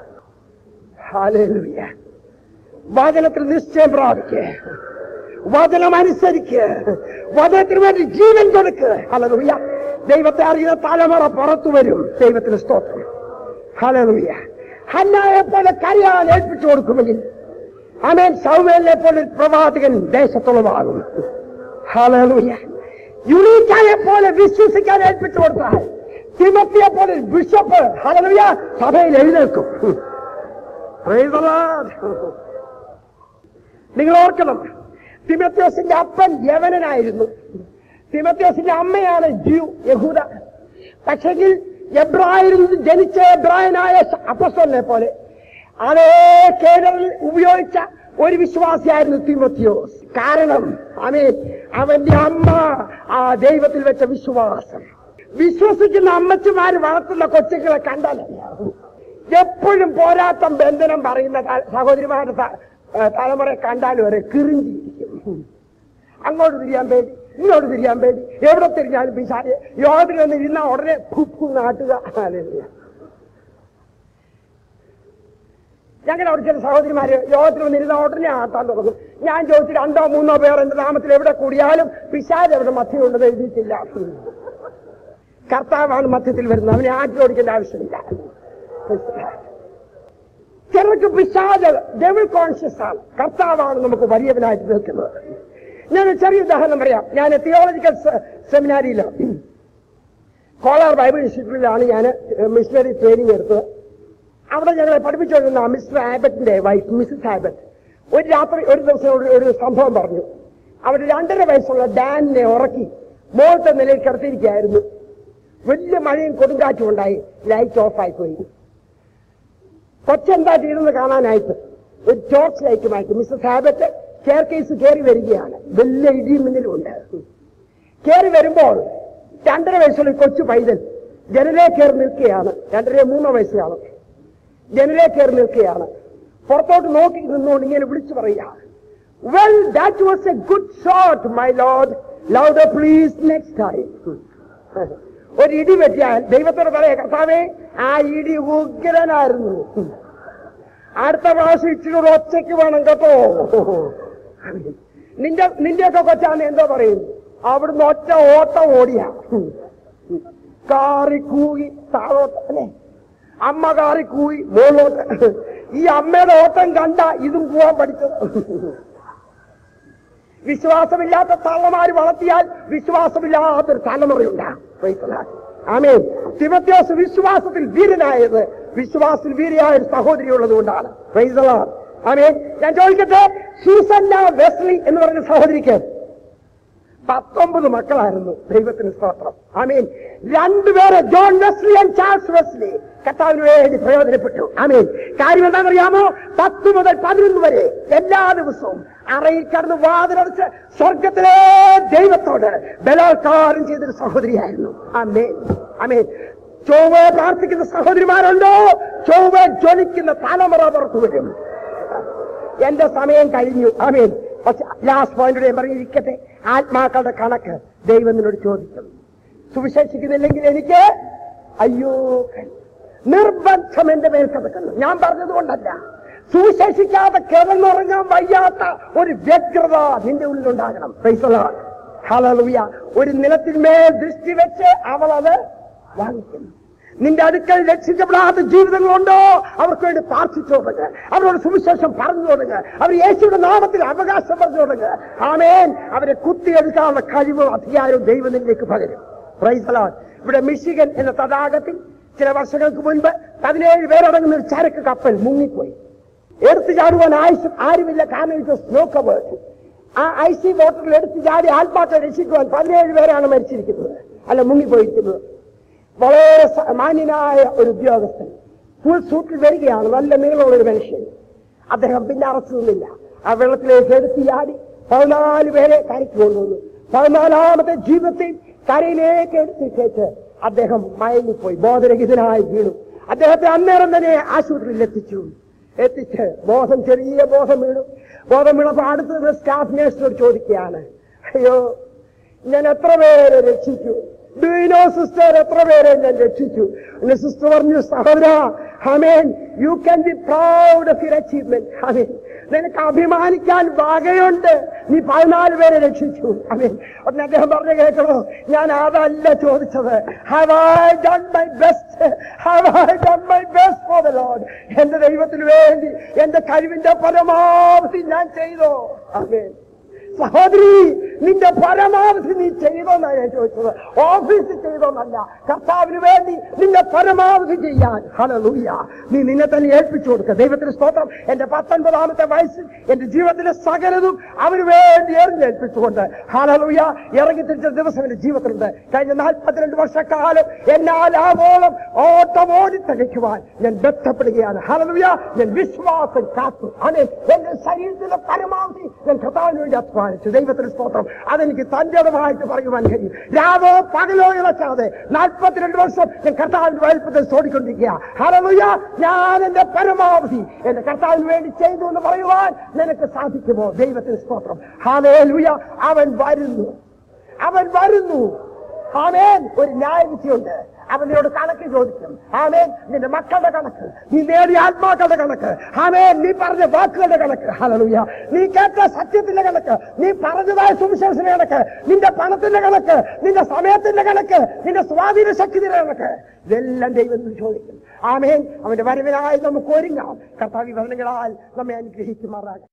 ഹല്ലേലൂയ വചനത്തിൽ നിശ്ചയം പ്രാപിക്ക് വചനം അനുസരിക്ക് വചനത്തിന് വേണ്ടി ജീവൻ കൊടുക്ക് ഹല്ലേലൂയ ദൈവത്തെ അറിയുന്ന തലമുറ പുറത്തു വരും ദൈവത്തിന് സ്തോത്രം ഹല്ലേലൂയ ഹന്നായെ പോലെ കരയാൻ ഏൽപ്പിച്ചു കൊടുക്കുമെങ്കിൽ അമേൻ സൗമേലിനെ പോലെ ഒരു പ്രവാചകൻ ദേശത്തുള്ളതാകും ഹല്ലേലൂയ യുണീക്കായെ പോലെ വിശ്വസിക്കാൻ ഏൽപ്പിച്ചു കൊടുത്താൽ തിമത്തിയെ പോലെ ഒരു ബിഷപ്പ് ഹല്ലേലൂയ സഭയിൽ എഴുന്നേൽക്കും Praise the Lord. നിങ്ങൾ ഓർക്കണം തിമത്യോസിന്റെ അപ്പൻ യവനനായിരുന്നു തിമത്യോസിന്റെ അമ്മയാണ് ജ്യൂ യഹൂദ പക്ഷെങ്കിൽ എബ്രായിൽ നിന്ന് ജനിച്ച എബ്രായനായ അപ്പസ്വലിനെ പോലെ അതേ കേരളിൽ ഉപയോഗിച്ച ഒരു വിശ്വാസിയായിരുന്നു തിമത്യോസ് കാരണം അമേൻ അവന്റെ അമ്മ ആ ദൈവത്തിൽ വെച്ച വിശ്വാസം വിശ്വസിക്കുന്ന അമ്മച്ചിമാര് വളർത്തുന്ന കൊച്ചുങ്ങളെ കണ്ടാലറിയാവൂ എപ്പോഴും പോരാട്ടം ബന്ധനം പറയുന്ന ത- സഹോദരിമാരുടെ ത- ഏ, തലമുറയെ കണ്ടാൽ വരെ കിറിഞ്ചിരിക്കും അങ്ങോട്ട് തിരിയാൻ പേടി ഇങ്ങോട്ട് തിരിയാൻ പേടി എവിടെ തിരിഞ്ഞാലും പിശാച് യോഗത്തിൽ വന്ന് ഇരുന്ന ഉടനെ ഫുഫു നാട്ടുക ഹല്ലേലൂയ. ഞങ്ങളുടെ അവിടെ ചില സഹോദരിമാര് യോഗത്തിൽ വന്നിരുന്ന ഉടനെ ആട്ടാൻ തുടങ്ങും ഞാൻ ചോദിച്ചു രണ്ടോ മൂന്നോ പേർ എന്റെ നാമത്തിൽ എവിടെ കൂടിയാലും പിശാജ് എവിടെ മധ്യമുണ്ടെന്ന് എഴുതിയിട്ടില്ല കർത്താവാണ് മധ്യത്തിൽ വരുന്നത് അവനെ ആറ്റി ഓടിക്കേണ്ട ആവശ്യമില്ല ചിലർക്ക് പിശാജ് ഡെവിൾ കോൺഷ്യസ് ആണ് കർത്താവാണ് നമുക്ക് വലിയവനായിട്ട് നിൽക്കുന്നത് ഞാൻ ഒരു ചെറിയ ഉദാഹരണം പറയാം ഞാൻ തിയോളജിക്കൽ സെമിനാരിയിൽ കോളാർ ബൈബിൾ ഇൻസ്റ്റിറ്റ്യൂട്ടിലാണ് ഞാൻ മിഷണറി ട്രെയിനിങ് എടുത്തത് അവിടെ ഞങ്ങളെ പഠിപ്പിച്ചുകൊണ്ടിരുന്ന മിസ്റ്റർ ആബറ്റിന്റെ വൈഫ് മിസ്സസ് ആബറ്റ് ഒരു രാത്രി ഒരു ദിവസം ഒരു- ഒരു സംഭവം പറഞ്ഞു അവിടെ രണ്ടര വയസ്സുള്ള ഡാനിനെ ഉറക്കി മുകളിലത്തെ നിലയിൽ കിടത്തിയിരിക്കുകയായിരുന്നു വലിയ മഴയും കൊടുങ്കാറ്റും ഉണ്ടായി ലൈറ്റ് ഓഫ് ആയി പോയി കൊച്ചെന്താ ചെയ്യുന്നത് കാണാനായിട്ട് ഒരു ടോർച്ച് ലൈറ്റുമായിട്ട് മിസ്സസ് ഹാബറ്റ് കെയർ കേസ് കയറി വരികയാണ് വലിയ ഇടിയും മിന്നലും ഉണ്ട് കയറി വരുമ്പോൾ രണ്ടര വയസ്സുള്ള ഒരു കൊച്ചു പൈതൽ ജനലേ കയറി നിൽക്കുകയാണ് രണ്ടര മൂന്നോ വയസ്സ് കാണും ജനലേ കയറി നിൽക്കുകയാണ് പുറത്തോട്ട് നോക്കി നിന്നുകൊണ്ട് ഇങ്ങനെ വിളിച്ചു പറയുക well that was a good shot my Lord Lord please next time ഒരു ഇടി വെട്ടിയാൽ ദൈവത്തോട് പറയാ കർത്താവേ ആ ഇടി ഉഗ്രനായിരുന്നു അടുത്ത പ്രാവശ്യം ഇച്ചിരി ഒരു ഒച്ചയ്ക്ക് വേണം കേട്ടോ നിന്റെ നിന്റെയൊക്കെ കൊച്ചാന്ന് എന്തോ പറയും അവിടുന്ന് ഒറ്റ ഓട്ടം ഓടിയ കാറി കൂകി താഴോട്ട് അല്ലേ അമ്മ കാറി കൂയി മുകളിലോട്ട് ഈ അമ്മയുടെ ഓട്ടം കണ്ട ഇതും പോവാൻ പഠിച്ചത് വിശ്വാസമില്ലാത്ത തള്ളമാര് വളർത്തിയാൽ വിശ്വാസമില്ലാത്തൊരു തലമുറയുണ്ടാകും Praise the Lord. ആമേൻ തിമത്യോസ് വിശ്വാസത്തിൽ വീരനായത് വിശ്വാസത്തിൽ വീരയായ ഒരു സഹോദരി ഉള്ളത് കൊണ്ടാണ് Praise the Lord. ആമേൻ ഞാൻ ചോദിക്കട്ടെ സൂസന്ന വെസ്ലി എന്ന് പറയുന്ന സഹോദരിക്ക് പത്തൊമ്പത് മക്കളായിരുന്നു ദൈവത്തിന് സ്തോത്രം ആമീൻ രണ്ടുപേരെ John Wesley and Charles Wesley കർത്താവിന് വേണ്ടി പ്രയോജനപ്പെട്ടു ആമീൻ കാര്യം എന്താണെന്നറിയാമോ പത്ത് മുതൽ പതിനൊന്ന് വരെ എല്ലാ ദിവസവും അറയിൽ കടന്ന് വാതിലടച്ച് സ്വർഗത്തിലെ ദൈവത്തോട് ബലാത്കാരം ചെയ്തൊരു സഹോദരിയായിരുന്നു ആമേൻ ആമേൻ ചൊവ്വ പ്രാർത്ഥിക്കുന്ന സഹോദരിമാരുണ്ടോ ചൊവ്വ ജ്വലിക്കുന്ന തലമുറ പുറത്തു വരും എന്റെ സമയം കഴിഞ്ഞു ആമീൻ പക്ഷെ ലാസ്റ്റ് പോയിന്റ് ഞാൻ പറഞ്ഞിരിക്കട്ടെ ആത്മാക്കളുടെ കണക്ക് ദൈവം നിന്നോട് ചോദിക്കും സുവിശേഷിക്കുന്നില്ലെങ്കിൽ എനിക്ക് അയ്യോ നിർബന്ധം എന്റെ മേൽ കിടക്കുന്നു ഞാൻ പറഞ്ഞത് കൊണ്ടല്ല സുവിശേഷിക്കാതെ കിടന്നുറങ്ങാൻ വയ്യാത്ത ഒരു വ്യഗ്രത നിന്റെ ഉള്ളിലുണ്ടാകണം ഹലലുയ ഒരു നിലത്തിന്മേൽ ദൃഷ്ടി വെച്ച് അവൾ അത് വാങ്ങിക്കുന്നു നിന്റെ അടുക്കൽ രക്ഷിക്കപ്പെടാത്ത ജീവിതങ്ങളുണ്ടോ അവർക്ക് വേണ്ടി പ്രാർത്ഥിച്ചു തുടങ്ങുക അവരോട് സുവിശേഷം പറഞ്ഞു തുടങ്ങുക അവർ യേശുവിന്റെ നാമത്തിൽ അവകാശം പറഞ്ഞു തുടങ്ങുക ആമേൻ അവരെ കുത്തിയെടുക്കാനുള്ള കഴിവും അധികാരവും ദൈവത്തിലേക്ക് പകരും Praise the Lord. ഇവിടെ മിഷിഗൻ എന്ന തടാകത്തിൽ ചില വർഷങ്ങൾക്ക് മുൻപ് പതിനേഴ് പേരടങ്ങുന്ന ഒരു ചരക്ക് കപ്പൽ മുങ്ങിപ്പോയി എടുത്തു ചാടുവാൻ ആവശ്യം ആരുമില്ല കാരണം ഇത് സ്നോ കവേഴ്സ് ആ ഐ സി ബോട്ടിൽ എടുത്തു ചാടി ആത്മാക്കളെ രക്ഷിക്കുവാൻ പതിനേഴ് പേരാണ് മരിച്ചിരിക്കുന്നത് അല്ല മുങ്ങിപ്പോയിരിക്കുന്നത് വളരെ സ- മാന്യനായ ഒരു ഉദ്യോഗസ്ഥൻ ഫുൾ സൂട്ടിൽ വരികയാണ് നല്ല നീളമുള്ള ഒരു മനുഷ്യൻ അദ്ദേഹം പിന്നെ അറസ്റ്റ് നിന്നില്ല ആ വെള്ളത്തിലേക്ക് എടുത്ത് ചാടി പതിനാല് പേരെ കരയ്ക്ക് കൊണ്ടുവന്നു പതിനാലാമത്തെ ജീവിതത്തിൽ കരയിലേക്ക് എടുത്തിട്ടേച്ച് അദ്ദേഹം മയങ്ങിപ്പോയി ബോധരഹിതനായി വീണു അദ്ദേഹത്തെ അന്നേരം തന്നെ ആശുപത്രിയിൽ എത്തിച്ചു എത്തിച്ച് ബോധം ചെറിയ ബോധം വീണു ബോധം വീണപ്പോ അടുത്തത് സ്റ്റാഫ് നേഴ്സിനോട് ചോദിക്കുകയാണ് അയ്യോ ഞാൻ എത്ര പേരെ രക്ഷിച്ചു ഡുയിനോ സിസ്റ്റർ എത്ര പേരെ ഞാൻ രക്ഷിച്ചു എന്റെ സിസ്റ്റർ പറഞ്ഞു സഹോദര ഹമേൻ you can be proud of your achievement ഹമേൻ നിനക്ക് അഭിമാനിക്കാൻ വകയുണ്ട് നീ പതിനാല് പേരെ രക്ഷിച്ചു ഹമേൻ ഉടനെ അദ്ദേഹം പറഞ്ഞു കേൾക്കണോ ഞാൻ അതല്ല ചോദിച്ചത് have I done my best have I done my best for the Lord എന്റെ ദൈവത്തിന് വേണ്ടി എന്റെ കഴിവിന്റെ പരമാവധി ഞാൻ ചെയ്തോ ഹമേൻ സഹോദരി നിന്റെ പരമാവധി നീ ചെയ്തോന്നാണ് ഞാൻ ചോദിച്ചത് ഓഫീസിൽ ചെയ്തോന്നല്ല കർത്താവിന് വേണ്ടി നിന്റെ പരമാവധി ചെയ്യാൻ ഹലലൂയ നീ നിന്നെ തന്നെ ഏൽപ്പിച്ചു കൊടുക്കുക ദൈവത്തിന് സ്തോത്രം എന്റെ പത്തൊൻപതാമത്തെ വയസ്സിൽ എന്റെ ജീവിതത്തിലെ സകലതും അവന് വേണ്ടി എറിഞ്ഞേൽപ്പിച്ചുകൊണ്ട് ഹലലൂയ ഇറങ്ങി തിരിച്ച ദിവസം എന്റെ ജീവിതത്തിലുണ്ട് കഴിഞ്ഞ നാൽപ്പത്തിരണ്ട് വർഷക്കാലം എന്നാൽ ആവോളം ഓട്ടം ഓടി തികയ്ക്കുവാൻ ഞാൻ ബന്ധപ്പെടുകയാണ് ഹലലൂയ ഞാൻ വിശ്വാസം കാത്തു അതെ എന്റെ ശരീരത്തിലെ പരമാവധി ഞാൻ കർത്താവിന് വേണ്ടി അധ്വാനിച്ചു ദൈവത്തിന് സ്തോത്രം അതെനിക്ക് തന്റേതമായിട്ട് പറയുവാൻ കഴിയും രാവോ പകലോ ഇളച്ചാതെ നാൽപ്പത്തിരണ്ട് വർഷം ഞാൻ കർത്താവിന്റെ വലുപ്പത്തിൽ ഓടിക്കൊണ്ടിരിക്കുക ഹലലുയ ഞാൻ എന്റെ പരമാവധി എന്റെ കർത്താവിന് വേണ്ടി ചെയ്തു എന്ന് പറയുവാൻ നിനക്ക് സാധിക്കുമോ ദൈവത്തിന് സ്തോത്രം ഹാലേലുയ അവൻ വരുന്നു അവൻ വരുന്നു ആമേൻ ഒരു ന്യായവിധിയുണ്ട് അവൻ നിന്നോട് കണക്ക് ചോദിക്കും ആമേൻ നിന്റെ മക്കളുടെ കണക്ക് നീ നേടിയ ആത്മാക്കളുടെ കണക്ക് ആമേൻ നീ പറഞ്ഞ വാക്കുകളുടെ കണക്ക് ഹലലുയ നീ കേട്ട സത്യത്തിന്റെ കണക്ക് നീ പറഞ്ഞതായ സുവിശേഷന്റെ കണക്ക് നിന്റെ പണത്തിന്റെ കണക്ക് നിന്റെ സമയത്തിന്റെ കണക്ക് നിന്റെ സ്വാധീന ശക്തിയുടെ കണക്ക് ഇതെല്ലാം ദൈവം നിന്ന് ചോദിക്കും ആമേൻ അവന്റെ വരവിനായി നമുക്ക് ഒരുങ്ങാം കർത്താവി ഭരണങ്ങളാൽ നമ്മെ അനുഗ്രഹിക്കുമാറാകാം